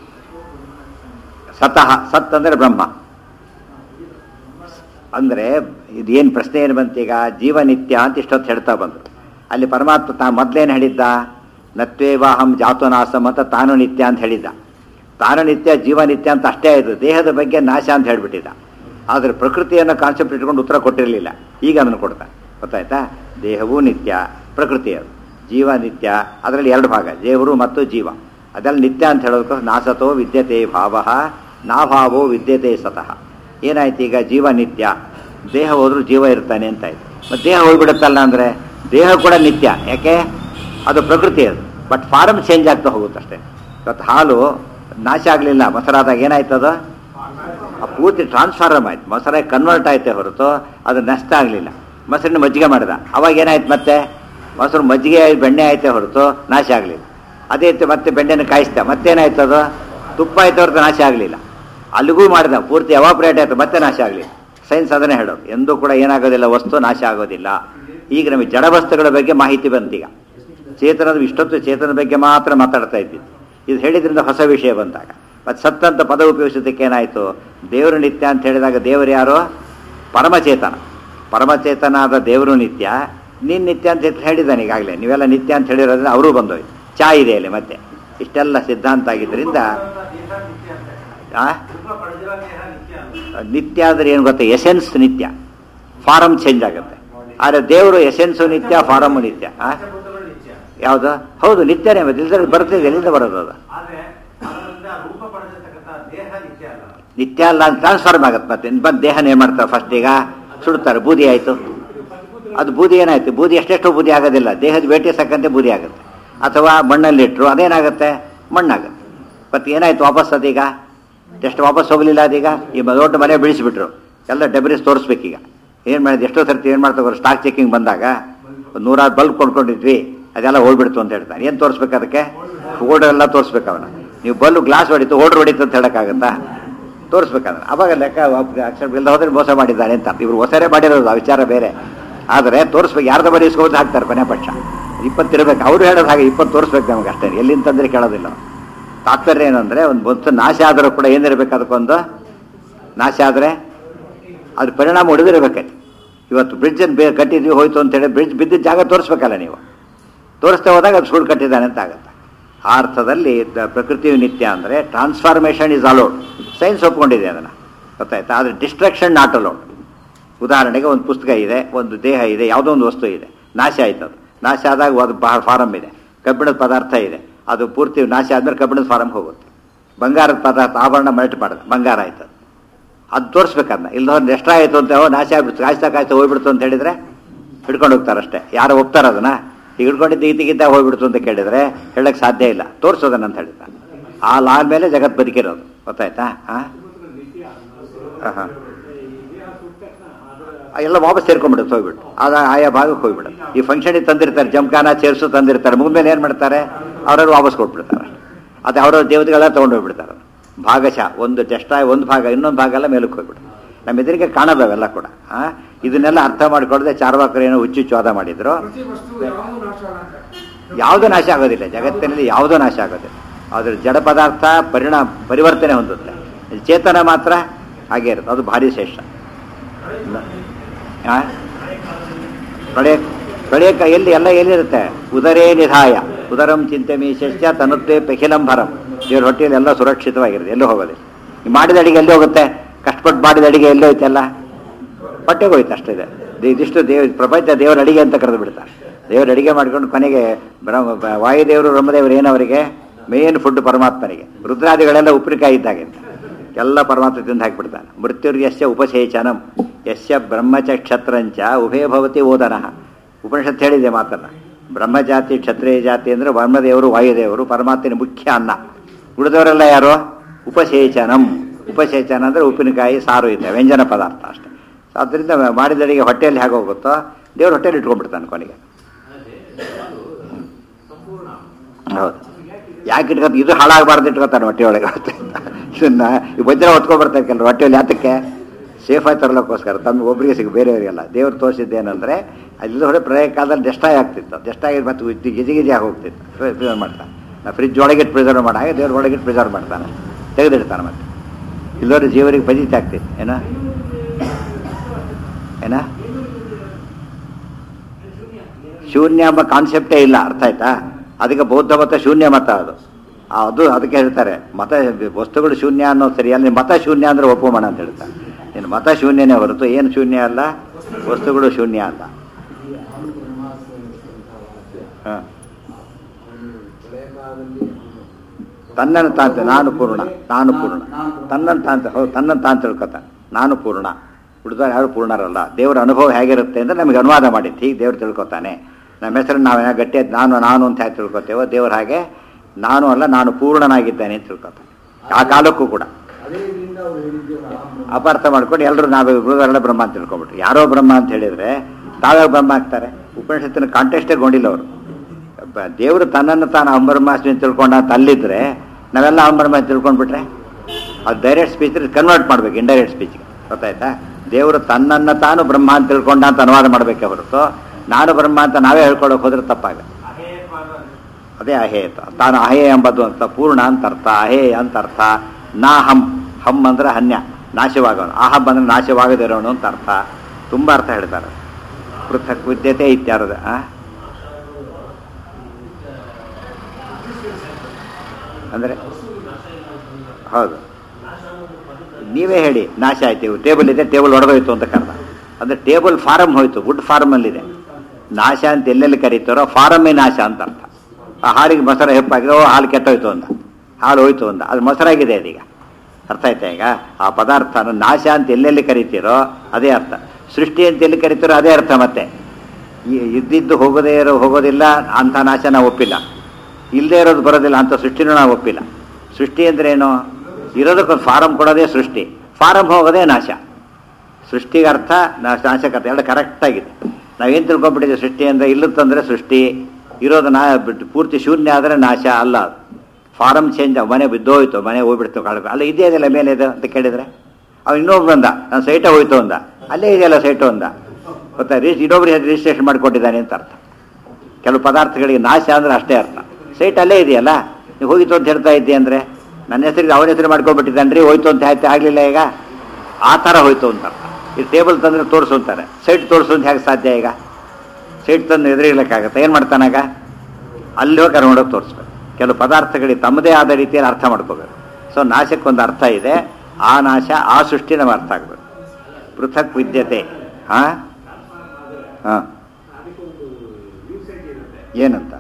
Speaker 1: ಸತಃ ಸತ್ ಅಂದರೆ ಬ್ರಹ್ಮ ಅಂದರೆ ಇದೇನು ಪ್ರಶ್ನೆ ಏನು ಬಂತೀಗ ಜೀವನಿತ್ಯ ಅಂತ ಇಷ್ಟೊತ್ತು ಹೇಳ್ತಾ ಬಂದರು ಅಲ್ಲಿ ಪರಮಾತ್ಮ ತಾ ಮೊದಲೇನು ಹೇಳಿದ್ದ ನತ್ವೇವಾಹಂ ಜಾತುನಾಸಂ ಅಂತ ತಾನು ನಿತ್ಯ ಅಂತ ಹೇಳಿದ್ದ ತಾನು ನಿತ್ಯ ಜೀವನಿತ್ಯ ಅಂತ ಅಷ್ಟೇ ಆಯಿತು ದೇಹದ ಬಗ್ಗೆ ನಾಶ ಅಂತ ಹೇಳಿಬಿಟ್ಟಿದ್ದ ಆದರೆ ಪ್ರಕೃತಿಯನ್ನು ಕಾನ್ಸೆಪ್ಟ್ ಇಟ್ಕೊಂಡು ಉತ್ತರ ಕೊಟ್ಟಿರಲಿಲ್ಲ ಈಗ ಅದನ್ನು ಕೊಡ್ತಾನೆ ಗೊತ್ತಾಯ್ತಾ ದೇಹವೂ ನಿತ್ಯ ಪ್ರಕೃತಿ ಅದು ಜೀವ ನಿತ್ಯ ಅದರಲ್ಲಿ ಎರಡು ಭಾಗ ದೇವರು ಮತ್ತು ಜೀವ ಅದೆಲ್ಲ ನಿತ್ಯ ಅಂತ ಹೇಳೋದಕ್ಕೆ ನಾಸತೋ ವಿದ್ಯತೆ ಭಾವ ನಾಭಾವೋ ವಿದ್ಯತೆ ಸತಃ ಏನಾಯ್ತು ಈಗ ಜೀವ ನಿತ್ಯ ದೇಹ ಹೋದ್ರೂ ಜೀವ ಇರ್ತಾನೆ ಅಂತಾಯ್ತು ಮತ್ತು ದೇಹ ಹೋಗ್ಬಿಡುತ್ತಲ್ಲ ಅಂದರೆ ದೇಹ ಕೂಡ ನಿತ್ಯ ಯಾಕೆ ಅದು ಪ್ರಕೃತಿ ಅದು ಬಟ್ ಫಾರಮ್ ಚೇಂಜ್ ಆಗ್ತಾ ಹೋಗುತ್ತೆ ಅಷ್ಟೇ ಇವತ್ತು ಹಾಲು ನಾಶ ಆಗಲಿಲ್ಲ ಮೊಸರಾದಾಗ ಏನಾಯ್ತು ಅದು ಆ ಪೂರ್ತಿ ಟ್ರಾನ್ಸ್ಫಾರ್ಮ್ ಆಯ್ತು ಮೊಸರಾಗಿ ಕನ್ವರ್ಟ್ ಆಯ್ತೆ ಹೊರತು ಅದು ನಷ್ಟ ಆಗಲಿಲ್ಲ ಮೊಸರಿನ ಮಜ್ಜಿಗೆ ಮಾಡಿದ ಅವಾಗ ಏನಾಯ್ತು ಮತ್ತೆ ಮೊಸರು ಮಜ್ಜಿಗೆ ಆಗಿ ಬೆಣ್ಣೆ ಆಯ್ತೆ ಹೊರತು ನಾಶ ಆಗಲಿಲ್ಲ ಅದೇ ರೀತಿ ಮತ್ತೆ ಬೆಣ್ಣೆನ ಕಾಯಿಸ್ತಾ ಮತ್ತೇನಾಯ್ತು ಅದು ತುಪ್ಪ ಆಯ್ತು ಹೊರತು ನಾಶ ಆಗಲಿಲ್ಲ ಅಲ್ಲಿಗೂ ಮಾಡಿದ ಪೂರ್ತಿ ಎವಾಪ್ರೇಟ್ ಆಯ್ತು ಮತ್ತೆ ನಾಶ ಆಗಲಿಲ್ಲ ಸೈನ್ಸ್ ಅದನ್ನೇ ಹೇಳೋದು ಎಂದೂ ಕೂಡ ಏನಾಗೋದಿಲ್ಲ ವಸ್ತು ನಾಶ ಆಗೋದಿಲ್ಲ ಈಗ ನಮಗೆ ಜಡ ವಸ್ತುಗಳ ಬಗ್ಗೆ ಮಾಹಿತಿ ಬಂತೀಗ ಚೇತನದ ಇಷ್ಟೊತ್ತು ಚೇತನದ ಬಗ್ಗೆ ಮಾತ್ರ ಮಾತಾಡ್ತಾ ಇದ್ವಿ ಇದು ಹೇಳಿದ್ರಿಂದ ಹೊಸ ವಿಷಯ ಬಂದಾಗ ಮತ್ತು ಸತ್ತಂತ ಪದ ಉಪಯೋಗಿಸೋದಕ್ಕೆ ಏನಾಯಿತು ದೇವರು ನಿತ್ಯ ಅಂತ ಹೇಳಿದಾಗ ದೇವರು ಯಾರು ಪರಮಚೇತನ ಪರಮಚೇತನಾದ ದೇವರು ನಿತ್ಯ ನೀನು ನಿತ್ಯ ಅಂತ ಹೇಳಿ- ಹೇಳಿದ್ದಾನೆ ಈಗಾಗಲೇ ನೀವೆಲ್ಲ ನಿತ್ಯ ಅಂತ ಹೇಳಿರೋದ್ರಿಂದ ಅವರೂ ಬಂದೋಯ್ತು ಚಾ ಇದೆ ಅಲ್ಲಿ ಮತ್ತೆ ಇಷ್ಟೆಲ್ಲ ಸಿದ್ಧಾಂತ ಆಗಿದ್ದರಿಂದ ಆ? ನಿತ್ಯ ಅಂದರೆ ಏನು ಗೊತ್ತಾ ಎಸೆನ್ಸ್ ನಿತ್ಯ ಫಾರಮ್ ಚೇಂಜ್ ಆಗುತ್ತೆ ಆದರೆ ದೇವರು ಎಸೆನ್ಸು ನಿತ್ಯ ಫಾರಮ್ಮು ನಿತ್ಯ ಆ? ಯಾವುದು ಹೌದು ನಿತ್ಯನೇ ಮತ್ತೆ ಇಲ್ದ್ರೆ ಬರ್ತಿದೆ ಎಲ್ಲಿಂದ ಬರೋದು ಅದು
Speaker 3: ಆದ್ರೆ ಅದರಿಂದ ರೂಪ ಪಡೆದಿರ್ತಕ್ಕಂಥ ದೇಹ ನಿತ್ಯ ಅಲ್ಲ
Speaker 1: ನಿತ್ಯ ಅಲ್ಲ ಟ್ರಾನ್ಸ್ಫಾರ್ಮ್ ಆಗುತ್ತೆ ಮತ್ತೆ ಬಂದು ದೇಹನ ಏನು ಮಾಡ್ತಾರೆ ಫಸ್ಟ್ ಈಗ ಸುಡ್ತಾರೆ ಬೂದಿ ಆಯಿತು ಅದು ಬೂದಿ ಏನಾಯ್ತು ಬೂದಿ ಎಷ್ಟೆಷ್ಟೋ ಬೂದಿ ಆಗೋದಿಲ್ಲ ದೇಹದ ಬೇಟೆ ಸಕ್ಕಂತೆ ಬೂದಿ ಆಗುತ್ತೆ ಅಥವಾ ಮಣ್ಣಲ್ಲಿಟ್ಟರು ಅದೇನಾಗುತ್ತೆ ಮಣ್ಣಾಗುತ್ತೆ ಮತ್ತೆ ಏನಾಯ್ತು ವಾಪಸ್ ಅದೀಗ ಎಷ್ಟು ವಾಪಸ್ ಹೋಗಲಿಲ್ಲ ಅದೀಗ ಈ ಮ- ದೊಡ್ಡ ಮನೆ ಬಿಡಿಸಿಬಿಟ್ರು ಎಲ್ಲ ಡೆಬ್ರಿಸ್ ತೋರಿಸ್ಬೇಕೀಗ ಏನು ಮಾಡಿದ್ ಎಷ್ಟೋ ಸರ್ತಿ ಏನು ಮಾಡ್ತಾರೆ ಸ್ಟಾಕ್ ಚೆಕಿಂಗ್ ಬಂದಾಗ ಒಂದು ನೂರಾರು ಬಲ್ಬ್ ಕೊಂಡ್ಕೊಂಡಿದ್ವಿ ಅದೆಲ್ಲ ಹೋಗ್ಬಿಡ್ತು ಅಂತ ಹೇಳ್ತಾನೆ ಏನು ತೋರಿಸ್ಬೇಕು ಅದಕ್ಕೆ ಓಡರ್ ಎಲ್ಲ ತೋರಿಸ್ಬೇಕು ಅವನ ನೀವು ಬಲ್ಲು ಗ್ಲಾಸ್ ಹೊಡಿತು ಓಡ್ರ್ ಹೊಡಿತು ಅಂತ ಹೇಳೋಕ್ಕಾಗತ್ತಾ ತೋರಿಸ್ಬೇಕಾದ್ರೆ ಅವಾಗ ಲೆಕ್ಕ ಅಕ್ಷರ ಇಲ್ಲದ ಹೋದ್ರೆ ಮೋಸ ಮಾಡಿದ್ದಾನೆ ಅಂತ ಇವ್ರು ಹೊಸರೇ ಮಾಡಿರೋದು ಆ ವಿಚಾರ ಬೇರೆ ಆದರೆ ತೋರಿಸ್ಬೇಕು ಯಾರ್ದ ಬರೀ ಇಸ್ಕೊಂಡು ಹಾಕ್ತಾರೆ ಕೊನೆ ಪಕ್ಷ ಇಪ್ಪತ್ತಿರ್ಬೇಕು ಅವರು ಹೇಳೋದು ಹಾಗೆ ಇಪ್ಪತ್ತು ತೋರಿಸ್ಬೇಕು ನಮಗೆ ಅಷ್ಟೇ ಎಲ್ಲಿಂದ ತಂದ್ರೆ ಕೇಳೋದಿಲ್ಲ ತಾತ್ಪರ್ಯ ಏನಂದ್ರೆ ಒಂದು ವಸ್ತು ನಾಶ ಆದರೂ ಕೂಡ ಏನಿರಬೇಕು ಅದಕ್ಕೊಂದು ನಾಶ ಆದರೆ ಅದ್ರ ಪರಿಣಾಮ ಹೊಡೆದಿರ್ಬೇಕಲ್ಲಿ ಇವತ್ತು ಬ್ರಿಡ್ಜ್ ಬೇ ಕಟ್ಟಿದ್ವಿ ಹೋಯ್ತು ಅಂತೇಳಿ ಬ್ರಿಡ್ಜ್ ಬಿದ್ದಿದ್ದ ಜಾಗ ತೋರಿಸ್ಬೇಕಲ್ಲ ನೀವು ತೋರಿಸ್ತಾ ಹೋದಾಗ ಅದು ಸುಳ್ಳು ಕಟ್ಟಿದ್ದಾನೆ ಅಂತ ಆಗುತ್ತೆ ಆ ಅರ್ಥದಲ್ಲಿ ದ- ಪ್ರಕೃತಿಯು ನಿತ್ಯ ಅಂದರೆ ಟ್ರಾನ್ಸ್ಫಾರ್ಮೇಷನ್ ಇಸ್ ಅಲೋಡ್ ಸೈನ್ಸ್ ಒಪ್ಕೊಂಡಿದೆ ಅದನ್ನು ಗೊತ್ತಾಯ್ತಾ ಆದರೆ ಡಿಸ್ಟ್ರಕ್ಷನ್ ನಾಟ್ ಅಲೋಡ್ ಉದಾಹರಣೆಗೆ ಒಂದು ಪುಸ್ತಕ ಇದೆ ಒಂದು ದೇಹ ಇದೆ ಯಾವುದೋ ಒಂದು ವಸ್ತು ಇದೆ ನಾಶ ಆಯ್ತು ಅದು ನಾಶ ಆದಾಗ ಅದು ಬಹಳ ಫಾರಮ್ ಇದೆ ಕಬ್ಬಿಣದ ಪದಾರ್ಥ ಇದೆ ಅದು ಪೂರ್ತಿ ನಾಶ ಆದ್ಮೇಲೆ ಕಬ್ಬಿಣದ ಫಾರಮ್ ಹೋಗುತ್ತೆ ಬಂಗಾರದ ಪದಾರ್ಥ ಆಭರಣ ಮೆಲ್ಟ್ ಮಾಡಿದೆ ಬಂಗಾರ ಆಯ್ತು ಅದು. ಅದು ತೋರಿಸ್ಬೇಕನ್ನ ಇಲ್ಲದವ್ರು ಎಷ್ಟ ಆಯಿತು ಅಂತ ಓ, ನಾಶ ಆಗ್ಬಿಡ್ತು ಕಾಯ್ತಾ ಕಾಯ್ತಾ ಹೋಗ್ಬಿಡ್ತು ಅಂತ ಹೇಳಿದ್ರೆ ಹಿಡ್ಕೊಂಡು ಹೋಗ್ತಾರಷ್ಟೇ ಯಾರು ಒಪ್ತಾರ ಅದನ್ನ ಈಗ ಹಿಡ್ಕೊಂಡಿದ್ದು ಈತಿಗಿದ್ದ ಹೋಗ್ಬಿಡ್ತು ಅಂತ ಕೇಳಿದ್ರೆ ಹೇಳಕ್ ಸಾಧ್ಯ ಇಲ್ಲ ತೋರಿಸೋದನ್ನ ಅಂತ ಹೇಳಿದ ಆ ಲಾ ಮೇಲೆ ಜಗತ್ ಬದುಕಿರೋದು ಗೊತ್ತಾಯ್ತಾ ಹಾಂ ಹಾಂ ಎಲ್ಲ ವಾಪಸ್ ಸೇರ್ಕೊಂಡ್ಬಿಡುತ್ತೆ ಹೋಗ್ಬಿಟ್ಟು ಆಗ ಆಯಾ ಭಾಗಕ್ಕೆ ಹೋಗ್ಬಿಡುತ್ತೆ ಈ ಫಂಕ್ಷನಿಗೆ ತಂದಿರ್ತಾರೆ ಜಮ್ಖಾನ ಚೇರ್ಸು ತಂದಿರ್ತಾರೆ ಮುಗಿದ್ಮೇಲೆ ಏನು ಮಾಡ್ತಾರೆ ಅವ್ರವ್ರು ವಾಪಸ್ ಕೊಟ್ಬಿಡ್ತಾರೆ ಅದು ಅವ್ರವ್ರ ದೇವತೆಗಳೆಲ್ಲ ತೊಗೊಂಡು ಹೋಗ್ಬಿಡ್ತಾರೆ ಭಾಗಶಃ ಒಂದು ಜಷ್ಟ ಒಂದು ಭಾಗ ಇನ್ನೊಂದು ಭಾಗ ಎಲ್ಲ ಮೇಲಕ್ಕೆ ಹೋಗ್ಬಿಡುತ್ತೆ ನಮ್ಮ ಎದುರಿಗೆ ಕಾಣೋದು ಅವೆಲ್ಲ ಕೂಡ ಆ? ಇದನ್ನೆಲ್ಲ ಅರ್ಥ ಮಾಡ್ಕೊಳ್ಳದೆ ಚಾರ್ವಾಕರು ಏನೋ ಹುಚ್ಚು ವಾದ ಮಾಡಿದ್ರು
Speaker 2: ಪ್ರತಿ ವಸ್ತು ಯಾವುದು ನಾಶ ಅಲ್ಲ ಅಂತ
Speaker 1: ಯಾವುದೂ ನಾಶ ಆಗೋದಿಲ್ಲ ಜಗತ್ತಿನಲ್ಲಿ ಯಾವುದೂ ನಾಶ ಆಗೋದಿಲ್ಲ ಅದ್ರ ಜಡ ಪದಾರ್ಥ ಪರಿಣಾಮ ಪರಿವರ್ತನೆ ಹೊಂದುತ್ತೆ ಚೇತನ ಮಾತ್ರ ಹಾಗೆ ಇರುತ್ತೆ ಅದು ಭಾರಿ ಶ್ರೇಷ್ಠ ಆ? ಪ್ರಳಯ ಪ್ರಳಯಕ ಎಲ್ಲಿ ಎಲ್ಲ ಎಲ್ಲಿರುತ್ತೆ ಉದರೇ ನಿಧಾಯ ಉದರಂ ಚಿಂತೆ ಮೀಶಸ್ಯ ತನುತ್ವೇ ಪೆಖಿಲಂಭರಂ ದೇವ್ರ ಹೊಟ್ಟೆಯಲ್ಲಿ ಎಲ್ಲ ಸುರಕ್ಷಿತವಾಗಿರುತ್ತೆ ಎಲ್ಲೂ ಹೋಗೋದಿಲ್ಲ ಈ ಮಾಡಿದ ಅಡಿಗೆ ಎಲ್ಲಿ ಹೋಗುತ್ತೆ ಕಷ್ಟಪಟ್ಟು ಮಾಡಿದ ಅಡಿಗೆ ಎಲ್ಲಿ ಹೋಯ್ತಲ್ಲ ಹೊಟ್ಟೆಗೆ ಹೋಯ್ತು ಅಷ್ಟೇ ಇದೆ ದಿ- ಇದಿಷ್ಟು ದೇವ ಪ್ರಪಂಚ ದೇವರ ಅಡಿಗೆ ಅಂತ ಕರೆದು ಬಿಡ್ತಾರೆ ದೇವರ ಅಡಿಗೆ ಮಾಡ್ಕೊಂಡು ಕೊನೆಗೆ ಬ್ರಹ್ಮ ಬ- ವಾಯುದೇವರು ಬ್ರಹ್ಮದೇವರು ಏನವರಿಗೆ ಮೇನ್ ಫುಡ್ ಪರಮಾತ್ಮನಿಗೆ ರುದ್ರಾದಿಗಳೆಲ್ಲ ಉಪ್ಪಿನಕಾಯಿ ಇದ್ದಾಗೆ ಅಂತ ಎಲ್ಲ ಪರಮಾತ್ಮ ತಿಂದು ಹಾಕಿಬಿಡ್ತಾನೆ ಮೃತ್ಯುರ್ಯಸ್ಯ ಉಪಸೇಚನಂ ಯಸ್ಯ ಬ್ರಹ್ಮಚ ಕ್ಷತ್ರಂಚ ಉಭಯ ಭವತಿ ಓದನಃ ಉಪನಿಷತ್ ಹೇಳಿದೆ ಮಾತನ್ನ ಬ್ರಹ್ಮಜಾತಿ ಕ್ಷತ್ರಿಯ ಜಾತಿ ಅಂದರೆ ಬ್ರಹ್ಮದೇವರು ವಾಯುದೇವರು ಪರಮಾತ್ಮನ ಮುಖ್ಯ ಅನ್ನ ಉಳಿದವರೆಲ್ಲ ಯಾರು ಉಪಸೇಚನಂ ಉಪಸೇಚನ ಅಂದರೆ ಉಪ್ಪಿನಕಾಯಿ ಸಾರು ಇದೆ ವ್ಯಂಜನ ಪದಾರ್ಥ ಅಷ್ಟೇ ಆದ್ದರಿಂದ ಮಾಡಿದಡಿಗೆ ಹೊಟ್ಟೆಯಲ್ಲಿ ಹೇಗೆ ಹೋಗುತ್ತೋ ದೇವ್ರ ಹೊಟ್ಟೆಯಲ್ಲಿ ಇಟ್ಕೊಂಡ್ಬಿಡ್ತಾನೆ ಕೊನೆಗೆ ಹೌದು ಯಾಕೆ ಇಟ್ಕೊತ ಇದು ಹಾಳಾಗಬಾರ್ದು ಇಟ್ಕೊತಾನೆ ಹೊಟ್ಟೆ ಒಳಗೆ ಇದನ್ನ ಈ ವಜ್ರ ಹೊತ್ಕೊಂಡ್ಬರ್ತಾರೆ ಕೆಲವರು ಹೊಟ್ಟೆಯಲ್ಲಿ ಯಾತಕ್ಕೆ ಸೇಫ್ ಆಗಿ ತರಲಕ್ಕೋಸ್ಕರ ತಮ್ಮ ಒಬ್ಬರಿಗೆ ಸಿಗ ಬೇರೆಯವರಿಗೆಲ್ಲ ದೇವ್ರು ತೋರಿಸಿದ್ದೇನೆಂದರೆ ಅಲ್ಲಿ ಹೊಡೆ ಪ್ರಳಯ ಕಾಲದಲ್ಲಿ ಡೆಸ್ಟಾಯ್ ಆಗ್ತಿತ್ತು ಡೆಸ್ಟಾಗಿ ಮತ್ತು ಉಜ್ಜಿ ಗಿಜಿ ಗಿಜಿ ಆಗಿ ಹೋಗ್ತಿತ್ತು ಪ್ರಿಸರ್ವ್ ಮಾಡ್ತಾನೆ ನಾ ಫ್ರಿಜ್ ಒಳಗಿಟ್ಟು ಪ್ರಿಸರ್ವ್ ಮಾಡ ಹಾಗೆ ದೇವ್ರ ಒಳಗಿಟ್ಟು ಪ್ರಿಸರ್ವ್ ಮಾಡ್ತಾನೆ ತೆಗೆದಿಡ್ತಾನೆ ಮತ್ತೆ ಇಲ್ಲೋರು ಜೀವರಿಗೆ ಪಜಿತ ಆಗ್ತಿತ್ತು ಏನ ಏನ ಶೂನ್ಯ ಎಂಬ ಕಾನ್ಸೆಪ್ಟೇ ಇಲ್ಲ ಅರ್ಥ ಆಯ್ತಾ ಅದಕ್ಕೆ ಬೌದ್ಧ ಮತ ಶೂನ್ಯ ಮತ ಅದು ಆ, ಅದು ಅದಕ್ಕೆ ಹೇಳ್ತಾರೆ ಮತ ವಸ್ತುಗಳು ಶೂನ್ಯ ಅನ್ನೋದು ಸರಿ ಅಲ್ಲಿ ಮತ ಶೂನ್ಯ ಅಂದ್ರೆ ಒಪ್ಪೋಣ ಅಂತ ಹೇಳ್ತಾರೆ ಏನು ಮತ ಶೂನ್ಯನೇ ಹೊರತು ಏನು ಶೂನ್ಯ ಅಲ್ಲ ವಸ್ತುಗಳು ಶೂನ್ಯ ಅಲ್ಲ ಹ. ತನ್ನನ್ನು ತಾಂತ ನಾನು ಪೂರ್ಣ ನಾನು ಪೂರ್ಣ ತನ್ನನ್ನು ತಾಂತ ಹೌದು ತನ್ನನ್ನು ತಾನು ತಿಳ್ಕೊತಾನೆ ನಾನು ಪೂರ್ಣ ಉಳಿದವ್ರು ಯಾರು ಪೂರ್ಣರಲ್ಲ ದೇವರ ಅನುಭವ ಹೇಗಿರುತ್ತೆ ಅಂದರೆ ನಮಗೆ ಅನುವಾದ ಮಾಡಿದ್ದು ಹೀಗೆ ದೇವ್ರು ತಿಳ್ಕೊತಾನೆ ನಮ್ಮ ಹೆಸರು ನಾವು ಗಟ್ಟಿ ನಾನು ನಾನು ಅಂತ ಹೇಗೆ ತಿಳ್ಕೊತೇವೋ ದೇವ್ರ ಹಾಗೆ ನಾನು ಅಲ್ಲ ನಾನು ಪೂರ್ಣನಾಗಿದ್ದೇನೆ ಅಂತ ತಿಳ್ಕೊತಾನೆ ಆ ಕಾಲಕ್ಕೂ ಕೂಡ
Speaker 2: ಅದೇ ಇದರಿಂದ ಅವ್ರು ಹೇಳಿದ್ದು ರಾಮ
Speaker 1: ಅಪಾರ್ಥ ಮಾಡ್ಕೊಂಡು ಎಲ್ಲರೂ ನಾವು ಗುರುಗಳೆಲ್ಲ ಬ್ರಹ್ಮ ಅಂತ ತಿಳ್ಕೊಂಬಿಟ್ರು ಯಾರೋ ಬ್ರಹ್ಮ ಅಂತ ಹೇಳಿದ್ರೆ ತಾವೇ ಬ್ರಹ್ಮ ಆಗ್ತಾರೆ ಉಪನಿಷತ್ತಿನ ಕಾಂಟೆಸ್ಟೇ ಗೊಂಡಿಲ್ಲ ಅವರು ಬ- ದೇವರು ತನ್ನನ್ನು ತಾನು ಅಂಬರಮಾಸ್ಮಿ ಅಂತ ತಿಳ್ಕೊಂಡ ಅಂತ ಅಲ್ಲಿದ್ರೆ ನಾವೆಲ್ಲ ಅಂಬರಮ ಅಂತ ತಿಳ್ಕೊಂಡ್ಬಿಟ್ರೆ ಅದು ಡೈರೆಕ್ಟ್ ಸ್ಪೀಚ್ ಕನ್ವರ್ಟ್ ಮಾಡ್ಬೇಕು ಇಂಡೈರೆಕ್ಟ್ ಸ್ಪೀಚ್ಗೆ ಗೊತ್ತಾಯ್ತಾ ದೇವರು ತನ್ನನ್ನು ತಾನು ಬ್ರಹ್ಮ ಅಂತ ತಿಳ್ಕೊಂಡ ಅಂತ ಅನುವಾದ ಮಾಡಬೇಕೆ ಹೊರತು ನಾನು ಬ್ರಹ್ಮ ಅಂತ ನಾವೇ ಹೇಳ್ಕೊಳಕ್ ಹೋದ್ರೆ ತಪ್ಪಾಗುತ್ತೆ
Speaker 3: ಅಹೇಯತ್ವಾದ
Speaker 1: ಅದೇ ಅಹೇತ ತಾನು ಅಹೇ ಎಂಬುದು ಅಂತ ಪೂರ್ಣ ಅಂತ ಅರ್ಥ ಅಹೇ ಅಂತ ಅರ್ಥ ನಾ ಹಂ ಹಮ್ ಅಂದ್ರೆ ಹನ್ಯ ನಾಶವಾಗೋನು ಆಹಂ ಅಂದ್ರೆ ನಾಶವಾಗದಿರೋನು ಅಂತ ಅರ್ಥ ತುಂಬ ಅರ್ಥ ಹೇಳ್ತಾರೆ ಪೃಥಕ್ ವಿದ್ಯತೆ ಇತ್ಯಾರದ ಆ? ಅಂದ್ರೆ ಹೌದು ನೀವೇ ಹೇಳಿ ನಾಶ ಆಯ್ತು ಟೇಬಲ್ ಇದೆ ಟೇಬಲ್ ಹೊಡೆದೋಯ್ತು ಅಂತ ಕರೆದ ಅಂದ್ರೆ ಟೇಬಲ್ ಫಾರಮ್ ಹೋಯ್ತು ವುಡ್ ಫಾರಮ್ ಅಲ್ಲಿದೆ ನಾಶ ಅಂತ ಎಲ್ಲೆಲ್ಲಿ ಕರೀತಾರೋ ಫಾರಮ್ಮೇ ನಾಶ ಅಂತ ಅರ್ಥ ಆ ಹಾಲಿಗೆ ಮೊಸರು ಹೆಪ್ಪಾಗಿದೆ ಓ ಹಾಲು ಕೆಟ್ಟೋಯ್ತು ಅಂತ ಹಾಲು ಹೋಯ್ತು ಅಂತ ಅದು ಮೊಸರಾಗಿದೆ ಅದೀಗ ಅರ್ಥ ಆಯ್ತಾ ಈಗ ಆ ಪದಾರ್ಥನ ನಾಶ ಅಂತ ಎಲ್ಲೆಲ್ಲಿ ಕರಿತೀರೋ ಅದೇ ಅರ್ಥ ಸೃಷ್ಟಿ ಅಂತ ಎಲ್ಲಿ ಕರಿತೀರೋ ಅದೇ ಅರ್ಥ ಮತ್ತೆ ಈ- ಇದ್ದಿದ್ದು ಹೋಗೋದೇ ಇರೋ ಹೋಗೋದಿಲ್ಲ ಅಂತ ನಾಶ ನಾವು ಒಪ್ಪಿಲ್ಲ ಇಲ್ಲದೆ ಇರೋದು ಬರೋದಿಲ್ಲ ಅಂತ ಸೃಷ್ಟಿನೂ ನಾವು ಒಪ್ಪಿಲ್ಲ ಸೃಷ್ಟಿ ಅಂದ್ರೇನು ಇರೋದಕ್ಕೊಂದು ಫಾರಂ ಕೊಡೋದೇ ಸೃಷ್ಟಿ ಫಾರಂ ಹೋಗೋದೇ ನಾಶ ಸೃಷ್ಟಿಗೆ ಅರ್ಥ ನಾಶ ನಾಶಕರ್ತ ಎರಡು ಕರೆಕ್ಟ್ ಆಗಿದೆ ನಾವೇನು ತಿಳ್ಕೊಂಡ್ಬಿಟ್ಟಿದ್ದೀವಿ ಸೃಷ್ಟಿ ಅಂದರೆ ಇಲ್ಲತ್ತಂದ್ರೆ ಸೃಷ್ಟಿ ಇರೋದು ನಾ ಬಿಟ್ಟು ಪೂರ್ತಿ ಶೂನ್ಯ ಆದರೆ ನಾಶ ಅಲ್ಲ ಅದು. ಫಾರಂ ಚೇಂಜ್ ಮನೆ ಬಿದ್ದೋಯ್ತು ಮನೆ ಹೋಗ್ಬಿಡ್ತು ಕಾಳು ಅಲ್ಲ ಇದೇ ಇದೆಯಲ್ಲ ಮೇಲೆ ಇದೆ ಅಂತ ಕೇಳಿದ್ರೆ ಅವ್ನು ಇನ್ನೊಬ್ಬ ಬಂದ ನಾನು ಸೈಟ ಹೋಯ್ತು ಅಂದ ಅಲ್ಲೇ ಇದೆಯಲ್ಲ ಸೈಟು ಅಂದ ಗೊತ್ತಾ ರಿಜಿ ಇನ್ನೊಬ್ರಿಗೆ ರಿಜಿಸ್ಟ್ರೇಷನ್ ಮಾಡಿಕೊಟ್ಟಿದ್ದಾನೆ ಅಂತ ಅರ್ಥ ಕೆಲವು ಪದಾರ್ಥಗಳಿಗೆ ನಾಶ ಅಂದ್ರೆ ಅಷ್ಟೇ ಅರ್ಥ ಸೈಟ್ ಅಲ್ಲೇ ಇದೆಯಲ್ಲ ನೀವು ಹೋಗಿತ್ತು ಅಂತ ಹೇಳ್ತಾ ಇದ್ದೆ ಅಂದರೆ ನನ್ನ ಹೆಸರಿಗೆ ಅವನ ಹೆಸರು ಮಾಡ್ಕೊಂಡ್ಬಿಟ್ಟಿದ್ದಾನ್ರಿ ಹೋಯ್ತು ಅಂತ ಆಯ್ತು ಆಗಲಿಲ್ಲ ಈಗ ಆ ಥರ ಹೋಯ್ತು ಅಂತ ಅರ್ಥ ಈ ಟೇಬಲ್ ತಂದ್ರೆ ತೋರಿಸು ಅಂತಾರೆ ಸೈಟ್ ತೋರಿಸು ಅಂತ ಹೇಗೆ ಸಾಧ್ಯ ಈಗ ಸೈಟ್ ತಂದು ಎದುರಿಗ್ಲಿಕ್ಕಾಗತ್ತೆ ಏನು ಮಾಡ್ತಾನಾಗ ಅಲ್ಲಿ ಹೋಗಿ ಕರ್ಕೊಂಡೋಗಿ ತೋರಿಸ್ಬೇಕು ಕೆಲವು ಪದಾರ್ಥಗಳಿಗೆ ತಮ್ಮದೇ ಆದ ರೀತಿಯಲ್ಲಿ ಅರ್ಥ ಮಾಡ್ಕೋಬೇಕು ಸೊ ನಾಶಕ್ಕೊಂದು ಅರ್ಥ ಇದೆ ಆ ನಾಶ ಆ ಸೃಷ್ಟಿ ನಮ್ಗೆ ಅರ್ಥ ಆಗಬೇಕು ಪೃಥಕ್ ವಿದ್ಯತೆ ಹಾಂ ಹಾಂ ಏನಂತ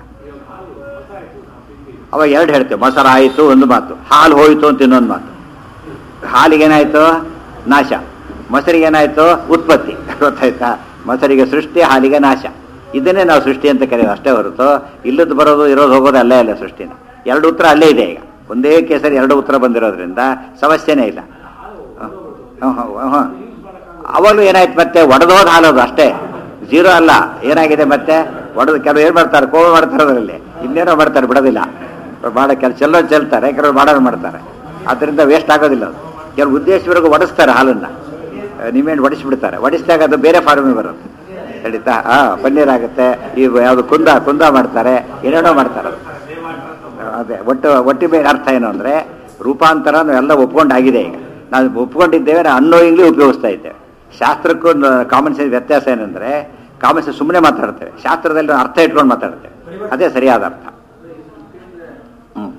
Speaker 1: ಅವಾಗ ಎರಡು ಹೇಳ್ತೇವೆ ಮೊಸರು ಆಯಿತು ಒಂದು ಮಾತು ಹಾಲು ಹೋಯಿತು ಅಂತ ಇನ್ನೊಂದು ಮಾತು ಹಾಲಿಗೇನಾಯಿತು ನಾಶ ಮೊಸರಿಗೇನಾಯಿತು ಉತ್ಪತ್ತಿ ಗೊತ್ತಾಯ್ತಾ ಮೊಸರಿಗೆ ಸೃಷ್ಟಿ ಹಾಲಿಗೆ ನಾಶ ಇದನ್ನೇ ನಾವು ಸೃಷ್ಟಿ ಅಂತ ಕರೆಯೋದು ಅಷ್ಟೇ ಹೊರತು ಇಲ್ಲದ್ದು ಬರೋದು ಇರೋದು ಹೋಗೋದು ಅಲ್ಲೇ ಅಲ್ಲ ಸೃಷ್ಟಿನ ಎರಡು ಉತ್ತರ ಅಲ್ಲೇ ಇದೆ ಈಗ ಒಂದೇ ಕೇಸರಿ ಎರಡು ಉತ್ತರ ಬಂದಿರೋದ್ರಿಂದ ಸಮಸ್ಯೆನೇ ಇಲ್ಲ ಹ್ಮ್, ಹ್ಮ್, ಹ್ಮ್. ಅವಾಗಲೂ ಏನಾಯ್ತು ಮತ್ತೆ ಒಡೆದೋದು ಹಾಲೋದು ಅಷ್ಟೇ ಜೀರೋ ಅಲ್ಲ ಏನಾಗಿದೆ ಮತ್ತೆ ಒಡೆದು ಕೆಲವು ಏನು ಮಾಡ್ತಾರೆ ಕೋವ ಮಾಡ್ತಾರೆ ಅದರಲ್ಲಿ ಇನ್ನೇನೋ ಮಾಡ್ತಾರೆ ಬಿಡೋದಿಲ್ಲ ಮಾಡೋ ಕೆಲ ಚೆಲ್ಲೋ ಚೆಲ್ತಾರೆ ಕೆಲವರು ಮಾಡೋರು ಮಾಡ್ತಾರೆ ಅದರಿಂದ ವೇಸ್ಟ್ ಆಗೋದಿಲ್ಲ ಅದು ಕೆಲವು ಉದ್ದೇಶವರೆಗೂ ಒಡಿಸ್ತಾರೆ ಹಾಲನ್ನು ನಿಮ್ಮೇನು ಒಡಿಸ್ಬಿಡ್ತಾರೆ ಒಡಿಸಿದಾಗ ಅದು ಬೇರೆ ಫಾರ್ಮಿಗೆ ಬರುತ್ತೆ ನಡೀತಾ ಹಾಂ ಪನ್ನೀರ್ ಆಗುತ್ತೆ ಈ ಯಾವುದು ಕುಂದ ಕುಂದ ಮಾಡ್ತಾರೆ ಏನೇನೋ ಮಾಡ್ತಾರೆ ಅದು ಅದೇ ಒಟ್ಟು ಒಟ್ಟಿ ಮೇಲೆ ಅರ್ಥ ಏನು ಅಂದರೆ ರೂಪಾಂತರ ನಾವೆಲ್ಲ ಒಪ್ಕೊಂಡಾಗಿದೆ ಈಗ ನಾವು ಒಪ್ಕೊಂಡಿದ್ದೇವೆ ನಾವು ಅನ್ನೋಯಿಂಗ್ಲಿ ಉಪಯೋಗಿಸ್ತಾ ಇದ್ದೇವೆ ಶಾಸ್ತ್ರಕ್ಕೂ ಕಾಮನ್ ಸೆನ್ಸ್ ವ್ಯತ್ಯಾಸ ಏನಂದರೆ ಕಾಮನ್ ಸೆನ್ಸ್ ಸುಮ್ಮನೆ ಮಾತಾಡ್ತೇವೆ ಶಾಸ್ತ್ರದಲ್ಲಿ ನಾವು ಅರ್ಥ ಇಟ್ಕೊಂಡು ಮಾತಾಡ್ತೇವೆ ಅದೇ ಸರಿಯಾದ ಅರ್ಥ ಹ್ಮ್.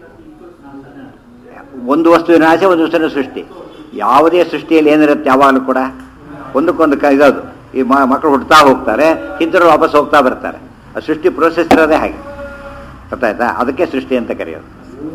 Speaker 1: ಒಂದು ವಸ್ತುವಿನ ನಾಶ ಒಂದು ವಸ್ತುವಿನ ಸೃಷ್ಟಿ ಯಾವುದೇ ಸೃಷ್ಟಿಯಲ್ಲಿ ಏನಿರುತ್ತೆ ಯಾವಾಗಲೂ ಕೂಡ ಒಂದಕ್ಕೊಂದು ಕ ಇರೋದು ಈ ಮ- ಮಕ್ಕಳು ಹುಡ್ತಾ ಹೋಗ್ತಾರೆ ಹಿಂದಿರು ವಾಪಸ್ ಹೋಗ್ತಾ ಬರ್ತಾರೆ ಆ ಸೃಷ್ಟಿ ಪ್ರೋಸೆಸ್ ಇರೋದೇ ಹಾಗೆ ಗೊತ್ತಾಯ್ತಾ ಅದಕ್ಕೆ ಸೃಷ್ಟಿ ಅಂತ ಕರೆಯೋದು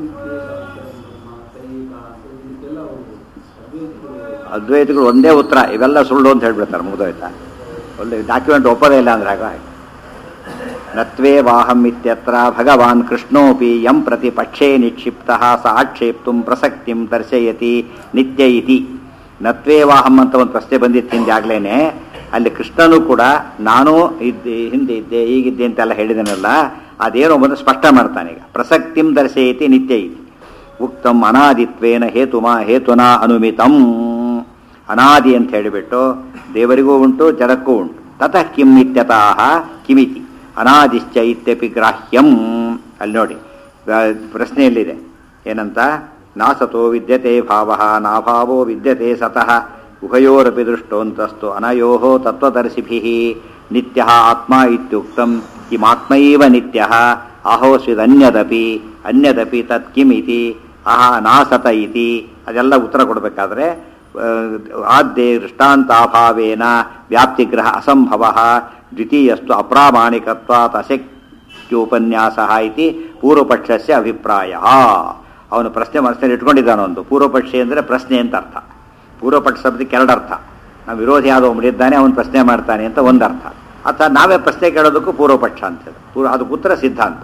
Speaker 1: ಅದ್ವೈತಗಳು ಒಂದೇ ಉತ್ತರ ಇವೆಲ್ಲ ಸುಳ್ಳು ಅಂತ ಹೇಳ್ಬಿಡ್ತಾರೆ ಮುಗಿದೋಯ್ತಾ ಒಳ್ಳೆ ಡಾಕ್ಯುಮೆಂಟ್ ಒಪ್ಪೋದೇ ಇಲ್ಲ ಅಂದ್ರೆ ಆಗ ನತ್ವೇ ವಾಹಂ ಇತ್ಯತ್ರ ಭಗವಾನ್ ಕೃಷ್ಣೋಪಿ ಯಂ ಪ್ರತಿ ಪಕ್ಷೇ ನಿಕ್ಷಿಪ್ತ ಸ ಆಕ್ಷೇಪ್ತು ಪ್ರಸಕ್ತಿಂ ದರ್ಶಯತಿ ನಿತ್ಯ ಇತಿ ನತ್ವೇ ವಾಹಂ ಅಂತ ಒಂದು ಪ್ರಶ್ನೆ ಬಂದಿತ್ತು ಹಿಂದೆ ಆಗ್ಲೇನೆ ಅಲ್ಲಿ ಕೃಷ್ಣನು ಕೂಡ ನಾನು ಇದ್ದೆ ಹಿಂದೆ ಇದ್ದೆ ಈಗಿದ್ದೆ ಅಂತೆಲ್ಲ ಹೇಳಿದನಲ್ಲ ಅದೇನೋ ಬಂದು ಸ್ಪಷ್ಟ ಮಾಡ್ತಾನೆ ಈಗ ಪ್ರಸಕ್ತಿಂ ದರ್ಶಯತಿ ನಿತ್ಯ ಇತಿ ಉಕ್ತಂ ಅನಾದಿತ್ವೇನ ಹೇತುಮಾ ಹೇತುನಾ ಅನುಮಿತಂ ಅನಾದಿ ಅಂತ ಹೇಳಿಬಿಟ್ಟು ದೇವರಿಗೂ ಉಂಟು ಜಡಕ್ಕೂ ಉಂಟು ತತಃ ಕಿಂ ಇತ್ಯತಃ ಕಿಮಿತಿ ಅನಾದಿಶ್ಚ ಇತ್ಯಪಿ ಗ್ರಾಹ್ಯಂ ಅಲ್ಲಿ ನೋಡಿ ಆ, ಪ್ರಶ್ನೆಯಲ್ಲಿದೆ ಏನಂತ ನಾಸತೋ ವಿದ್ಯತೆ ಭಾವ ನಾಭಾವೋ ವಿದ್ಯತೆ ಸತಃ ಉಭಯೋರಪಿ ದೃಷ್ಟೋಂತಸ್ತು ಅನಯೋ ತತ್ವದರ್ಶಿಭಿ ನಿತ್ಯ ಆತ್ಮ ಇತ್ಯುಕ್ತಂ ಕಿಮಾತ್ಮೈವ ನಿತ್ಯ ಅಹೋಸ್ವಿದನ್ಯದಪಿ ಅನ್ಯದಪಿ ತತ್ ಕಿಮಿತಿ ಅಹ ನಾಸತ ಇತಿ ಅದೆಲ್ಲ ಉತ್ತರ ಕೊಡಬೇಕಾದ್ರೆ ಆದ್ಯೆ ದೃಷ್ಟಾಂತಾಭಾವೇನ ವ್ಯಾಪ್ತಿಗ್ರಹ ಅಸಂಭವ ದ್ವಿತೀಯಸ್ತು ಅಪ್ರಾಮಾಣಿಕತ್ವಾತ್ ಅಶಕ್ಯೋಪನ್ಯಾಸ ಇತಿ ಪೂರ್ವಪಕ್ಷಸ್ಯ ಅಭಿಪ್ರಾಯ ಅವನು ಪ್ರಶ್ನೆ ಮನಸ್ಸಿನಲ್ಲಿ ಇಟ್ಕೊಂಡಿದ್ದಾನೊಂದು ಪೂರ್ವಪಕ್ಷಿ ಅಂದರೆ ಪ್ರಶ್ನೆ ಅಂತ ಅರ್ಥ ಪೂರ್ವಪಕ್ಷ ಶಬ್ದಕ್ಕೆ ಎರಡು ಅರ್ಥ ನಮ್ಮ ವಿರೋಧಿ ಯಾದವ ಮುಡಿದ್ದಾನೆ ಅವನು ಪ್ರಶ್ನೆ ಮಾಡ್ತಾನೆ ಅಂತ ಒಂದು ಅರ್ಥ ಅಥವಾ ನಾವೇ ಪ್ರಶ್ನೆ ಕೇಳೋದಕ್ಕೂ ಪೂರ್ವಪಕ್ಷ ಅಂತ ಹೇಳಿ ಪೂರ್ವ ಅದು ಉತ್ತರ ಸಿದ್ಧಾಂತ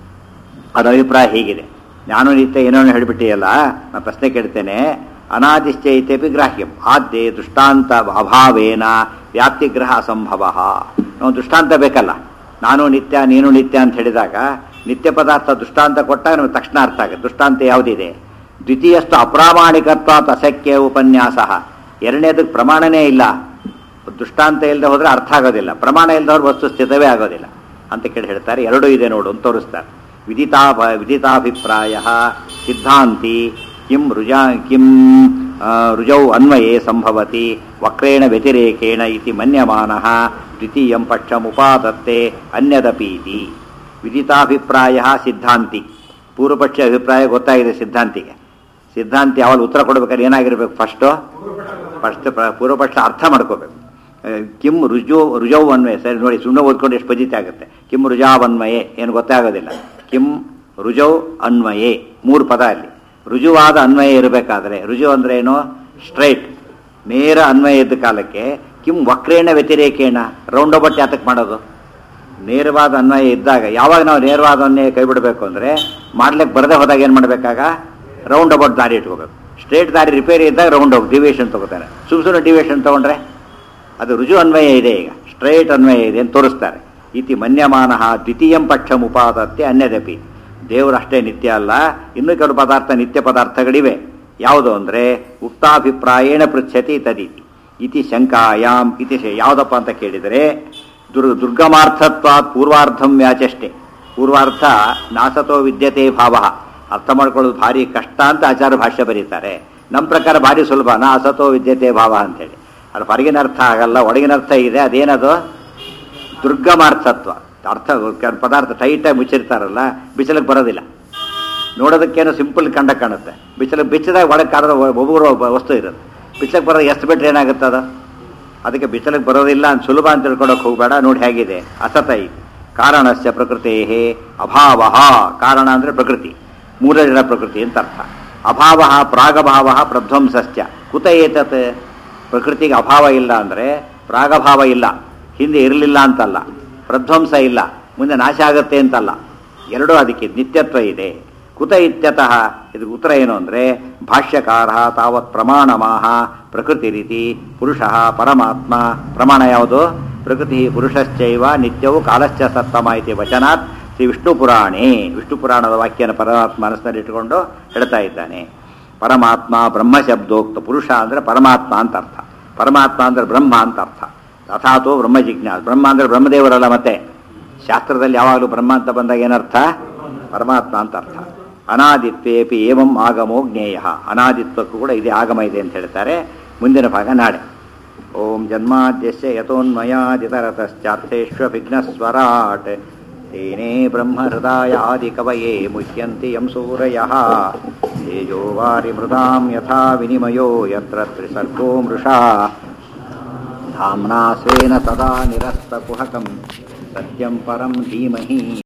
Speaker 1: ಅದರ ಅಭಿಪ್ರಾಯ ಹೀಗಿದೆ ನಾನು ನಿತ್ಯ ಏನೋ ಹೇಳಿಬಿಟ್ಟಿಯಲ್ಲ ನಾನು ಪ್ರಶ್ನೆ ಕೇಳ್ತೇನೆ ಅನಾದಿಶ್ಚೈತ್ಯಪಿ ಗ್ರಾಹ್ಯಂ ಆದ್ಯೆ ದೃಷ್ಟಾಂತ ಅಭಾವೇನ ವ್ಯಾಪ್ತಿಗ್ರಹ ಅಸಂಭವ ನಾವು ದೃಷ್ಟಾಂತ ಬೇಕಲ್ಲ ನಾನು ನಿತ್ಯ ನೀನು ನಿತ್ಯ ಅಂತ ಹೇಳಿದಾಗ ನಿತ್ಯ ಪದಾರ್ಥ ದೃಷ್ಟಾಂತ ಕೊಟ್ಟಾಗ ನಮಗೆ ತಕ್ಷಣ ಅರ್ಥ ಆಗುತ್ತೆ ದೃಷ್ಟಾಂತ ಯಾವುದಿದೆ ದ್ವಿತೀಯಸ್ತು ಅಪ್ರಾಮಾಣಿಕತ್ವ ಅಸಖ್ಯ ಉಪನ್ಯಾಸ ಎರಡನೇದಕ್ಕೆ ಪ್ರಮಾಣನೇ ಇಲ್ಲ ದೃಷ್ಟಾಂತ ಇಲ್ಲದೆ ಹೋದ್ರೆ ಅರ್ಥ ಆಗೋದಿಲ್ಲ ಪ್ರಮಾಣ ಇಲ್ಲದೆ ಹೋದ್ರೆ ವಸ್ತು ಸ್ಥಿತವೇ ಆಗೋದಿಲ್ಲ ಅಂತ ಕೇಳಿ ಹೇಳ್ತಾರೆ ಎರಡೂ ಇದೆ ನೋಡು ಅಂತ ತೋರಿಸ್ತಾರೆ ವಿದಿತಾ ವಿದಿತಾಭಿಪ್ರಾಯ ಸಿದ್ಧಾಂತಿ ಕಿಂ ರುಜಾ ಕಿಂ ಆ, ರುಜೌ ಅನ್ವಯೇ ಸಂಭವತಿ ವಕ್ರೇಣ ವ್ಯತಿರೇಕೇಣ ಇತಿ ಮನ್ಯಮಾನಃ ದ್ವಿತೀಯಂ ಪಕ್ಷಮುಪಾದತ್ತೆ ಅನ್ಯದಪೀತಿ ವಿದಿತಾಭಿಪ್ರಾಯ ಸಿದ್ಧಾಂತಿ ಪೂರ್ವಪಕ್ಷ ಅಭಿಪ್ರಾಯ ಗೊತ್ತಾಗಿದೆ ಸಿದ್ಧಾಂತಿಗೆ ಸಿದ್ಧಾಂತಿ ಯಾವಾಗ ಉತ್ತರ ಕೊಡ್ಬೇಕಾದ್ರೆ ಏನಾಗಿರ್ಬೇಕು ಫಸ್ಟು ಫಸ್ಟ್ ಪೂರ್ವಪಕ್ಷ ಅರ್ಥ ಮಾಡ್ಕೋಬೇಕು ಆ, ಕಿಂ ರುಜು ರುಜೌ ಅನ್ವಯ ಸರಿ ನೋಡಿ ಸುಮ್ಮನೆ ಓದ್ಕೊಂಡು ಎಷ್ಟು ಪಜಿತಿ ಆಗುತ್ತೆ ಕಿಂ ರುಜಾವನ್ವಯೇ ಏನು ಗೊತ್ತೇ ಆಗೋದಿಲ್ಲ ಕಿಂ ರುಜೌ ಅನ್ವಯೇ ಮೂರು ಪದ ಅಲ್ಲಿ ರುಜುವಾದ ಅನ್ವಯ ಇರಬೇಕಾದ್ರೆ ರುಜು ಅಂದ್ರೆ ಏನು ಸ್ಟ್ರೈಟ್ ನೇರ ಅನ್ವಯ ಇದ್ದ ಕಾಲಕ್ಕೆ ಕಿಂ ವಕ್ರೇಣ ವ್ಯತಿರೇಕೇಣ ರೌಂಡ್ ಅಬೌಟ್ ಯಾತಕ್ಕೆ ಮಾಡೋದು ನೇರವಾದ ಅನ್ವಯ ಇದ್ದಾಗ ಯಾವಾಗ ನಾವು ನೇರವಾದ ಅನ್ವಯ ಕೈ ಬಿಡಬೇಕು ಅಂದರೆ ಮಾಡ್ಲಿಕ್ಕೆ ಬರದೆ ಹೋದಾಗ ಏನು ಮಾಡಬೇಕಾಗ ರೌಂಡ್ ಅಬೌಟ್ ದಾರಿ ಇಟ್ಕೋಬೇಕು ಸ್ಟ್ರೇಟ್ ದಾರಿ ರಿಪೇರಿ ಇದ್ದಾಗ ರೌಂಡ್ ಅಬೌಟ್ ಡಿವಿಯೇಷನ್ ತಗೋತಾನೆ ಸುಮ್ ಸುಮ್ಮನೆ ಡಿವಿಯೇಷನ್ ತಗೊಂಡ್ರೆ ಅದು ರುಜು ಅನ್ವಯ ಇದೆ ಈಗ ಸ್ಟ್ರೈಟ್ ಅನ್ವಯ ಇದೆ ಅಂತ ತೋರಿಸ್ತಾರೆ ಇತಿ ಮನ್ಯಮಾನ ದ್ವಿತೀಯಂ ಪಕ್ಷಂ ಉಪಾದತ್ತೆ ಅನ್ಯದಪಿ ದೇವರಷ್ಟೇ ನಿತ್ಯ ಅಲ್ಲ ಇನ್ನೂ ಕೆಲವು ಪದಾರ್ಥ ನಿತ್ಯ ಪದಾರ್ಥಗಳಿವೆ ಯಾವುದು ಅಂದರೆ ಉಕ್ತಾಭಿಪ್ರಾಯೇಣ ಪೃಚ್ಛತಿ ತದೀತಿ ಇತಿ ಶಂಕಾಯಾಮ್ ಇತಿ ಶ- ಯಾವುದಪ್ಪ ಅಂತ ಕೇಳಿದರೆ ದುರ್ ದುರ್ಗಮಾರ್ಥತ್ವ ಪೂರ್ವಾರ್ಧಂ ವ್ಯಾಚಷ್ಟೆ ಪೂರ್ವಾರ್ಥ ನಾಸತೋ ವಿದ್ಯತೆ ಭಾವ ಅರ್ಥ ಮಾಡ್ಕೊಳ್ಳೋದು ಭಾರಿ ಕಷ್ಟ ಅಂತ ಆಚಾರ ಭಾಷ್ಯ ಬರೀತಾರೆ ನಮ್ಮ ಪ್ರಕಾರ ಭಾರಿ ಸುಲಭ ನಾ ಅಸತೋ ವಿದ್ಯತೆ ಭಾವ ಅಂತೇಳಿ ಅದು ಹೊರಗಿನ ಅರ್ಥ ಆಗಲ್ಲ ಒಳಗಿನ ಅರ್ಥ ಇದೆ ಅದೇನದು ದುರ್ಗಮಾರ್ಥತ್ವ ಅರ್ಥ ಕೆಲ ಪದಾರ್ಥ ಟೈಟಾಗಿ ಮುಚ್ಚಿರ್ತಾರಲ್ಲ ಬಿಸಿಲಿಗೆ ಬರೋದಿಲ್ಲ ನೋಡೋದಕ್ಕೇನೋ ಸಿಂಪಲ್ ಕಂಡ ಕಾಣುತ್ತೆ ಬಿಸಿಲಿಗೆ ಬಿಚ್ಚಿದಾಗ ಒಳಗೆ ಕಾಣದ ಒಬ್ಬರು ವಸ್ತು ಇರುತ್ತೆ ಬಿಸಿಲಿಗೆ ಬರೋದು ಎಷ್ಟು ಬಿಟ್ಟರೆ ಏನಾಗುತ್ತೆ ಅದು ಅದಕ್ಕೆ ಬಿಸಿಲಿಗೆ ಬರೋದಿಲ್ಲ ಅಂತ ಸುಲಭ ಅಂತ ತಿಳ್ಕೊಳಕ್ಕೆ ಹೋಗಬೇಡ ನೋಡಿ ಹೇಗಿದೆ ಅಸತ ಇದೆ ಕಾರಣಸ್ಯ ಪ್ರಕೃತೇ ಅಭಾವ ಕಾರಣ ಅಂದರೆ ಪ್ರಕೃತಿ ಮೂಲ ಜನ ಪ್ರಕೃತಿ ಅಂತ ಅರ್ಥ ಅಭಾವ ಪ್ರಾಗಭಾವ ಪ್ರಧ್ವಂಸಸ್ಯ ಕುತ ಏತತ್ ಪ್ರಕೃತಿಗೆ ಅಭಾವ ಇಲ್ಲ ಅಂದರೆ ಪ್ರಾಗಭಾವ ಇಲ್ಲ ಹಿಂದೆ ಇರಲಿಲ್ಲ ಅಂತಲ್ಲ ಪ್ರಧ್ವಂಸ ಇಲ್ಲ ಮುಂದೆ ನಾಶ ಆಗುತ್ತೆ ಅಂತಲ್ಲ ಎರಡೂ ಅದಕ್ಕೆ ನಿತ್ಯತ್ವ ಇದೆ ಕುತ ಇತ್ಯತಃ ಇದು ಉತ್ತರ ಏನು ಅಂದರೆ ಭಾಷ್ಯಕಾರ ತಾವತ್ ಪ್ರಮಾಣಮಾಹ ಪ್ರಕೃತಿ ರೀತಿ ಪುರುಷ ಪರಮಾತ್ಮ ಪ್ರಮಾಣ ಯಾವುದು ಪ್ರಕೃತಿ ಪುರುಷಶ್ಚೈವ ನಿತ್ಯವು ಕಾಲಶ್ಚ ಸತ್ತಮ ಇತಿ ವಚನಾತ್ ಶ್ರೀ ವಿಷ್ಣು ಪುರಾಣೇ ವಿಷ್ಣು ಪುರಾಣದ ವಾಕ್ಯನ ಪರಮಾತ್ಮ ಮನಸ್ಸಿನಲ್ಲಿ ಇಟ್ಟುಕೊಂಡು ಹೇಳ್ತಾ ಇದ್ದಾನೆ ಪರಮಾತ್ಮ ಬ್ರಹ್ಮ ಶಬ್ದೋಕ್ತ ಪುರುಷ ಅಂದರೆ ಪರಮಾತ್ಮ ಅಂತ ಅರ್ಥ ಪರಮಾತ್ಮ ಅಂದರೆ ಬ್ರಹ್ಮ ಅಂತ ಅರ್ಥ ಅಥಾತೋ ಬ್ರಹ್ಮ ಜಿಜ್ಞಾಸ ಬ್ರಹ್ಮ ಅಂದರೆ ಬ್ರಹ್ಮದೇವರಲ್ಲ ಮತ್ತೆ ಶಾಸ್ತ್ರದಲ್ಲಿ ಯಾವಾಗಲೂ ಬ್ರಹ್ಮ ಅಂತ ಬಂದಾಗ ಏನರ್ಥ ಪರಮಾತ್ಮ ಅಂತ ಅರ್ಥ ಅನಾದಿತ್ವೇಪಿ ಏವಂ ಆಗಮೋ ಜ್ಞೇಯ ಅನಾದಿತ್ವಕ್ಕೂ ಕೂಡ ಇದೇ ಆಗಮ ಇದೆ ಅಂತ ಹೇಳ್ತಾರೆ ಮುಂದಿನ ಭಾಗ ನಾಳೆ ಓಂ ಜನ್ಮಾದ್ಯಸ್ಯ ಯಥೋನ್ಮಯಾದಿತರತಶ್ಚಾರ್ಥೇಷ್ವಭಿಘ್ನಸ್ವರಾಟ್ ತೇನೇ ಬ್ರಹ್ಮಹೃದಾಯಾದಿಕವಯೇ ಮುಹ್ಯಂತಿ ಯಂ ಸೂರಯಃ ತೇಜೋ ವಾರಿ ಮೃದಾಂ ಯಥಾ ವಿನಿಮಯೋ ಯತ್ರ ತ್ರಿಸರ್ಗೋ ಮೃಷಾ धाम्ना स्वेन सदा निरस्तकुहकं सत्यं परं धीमहि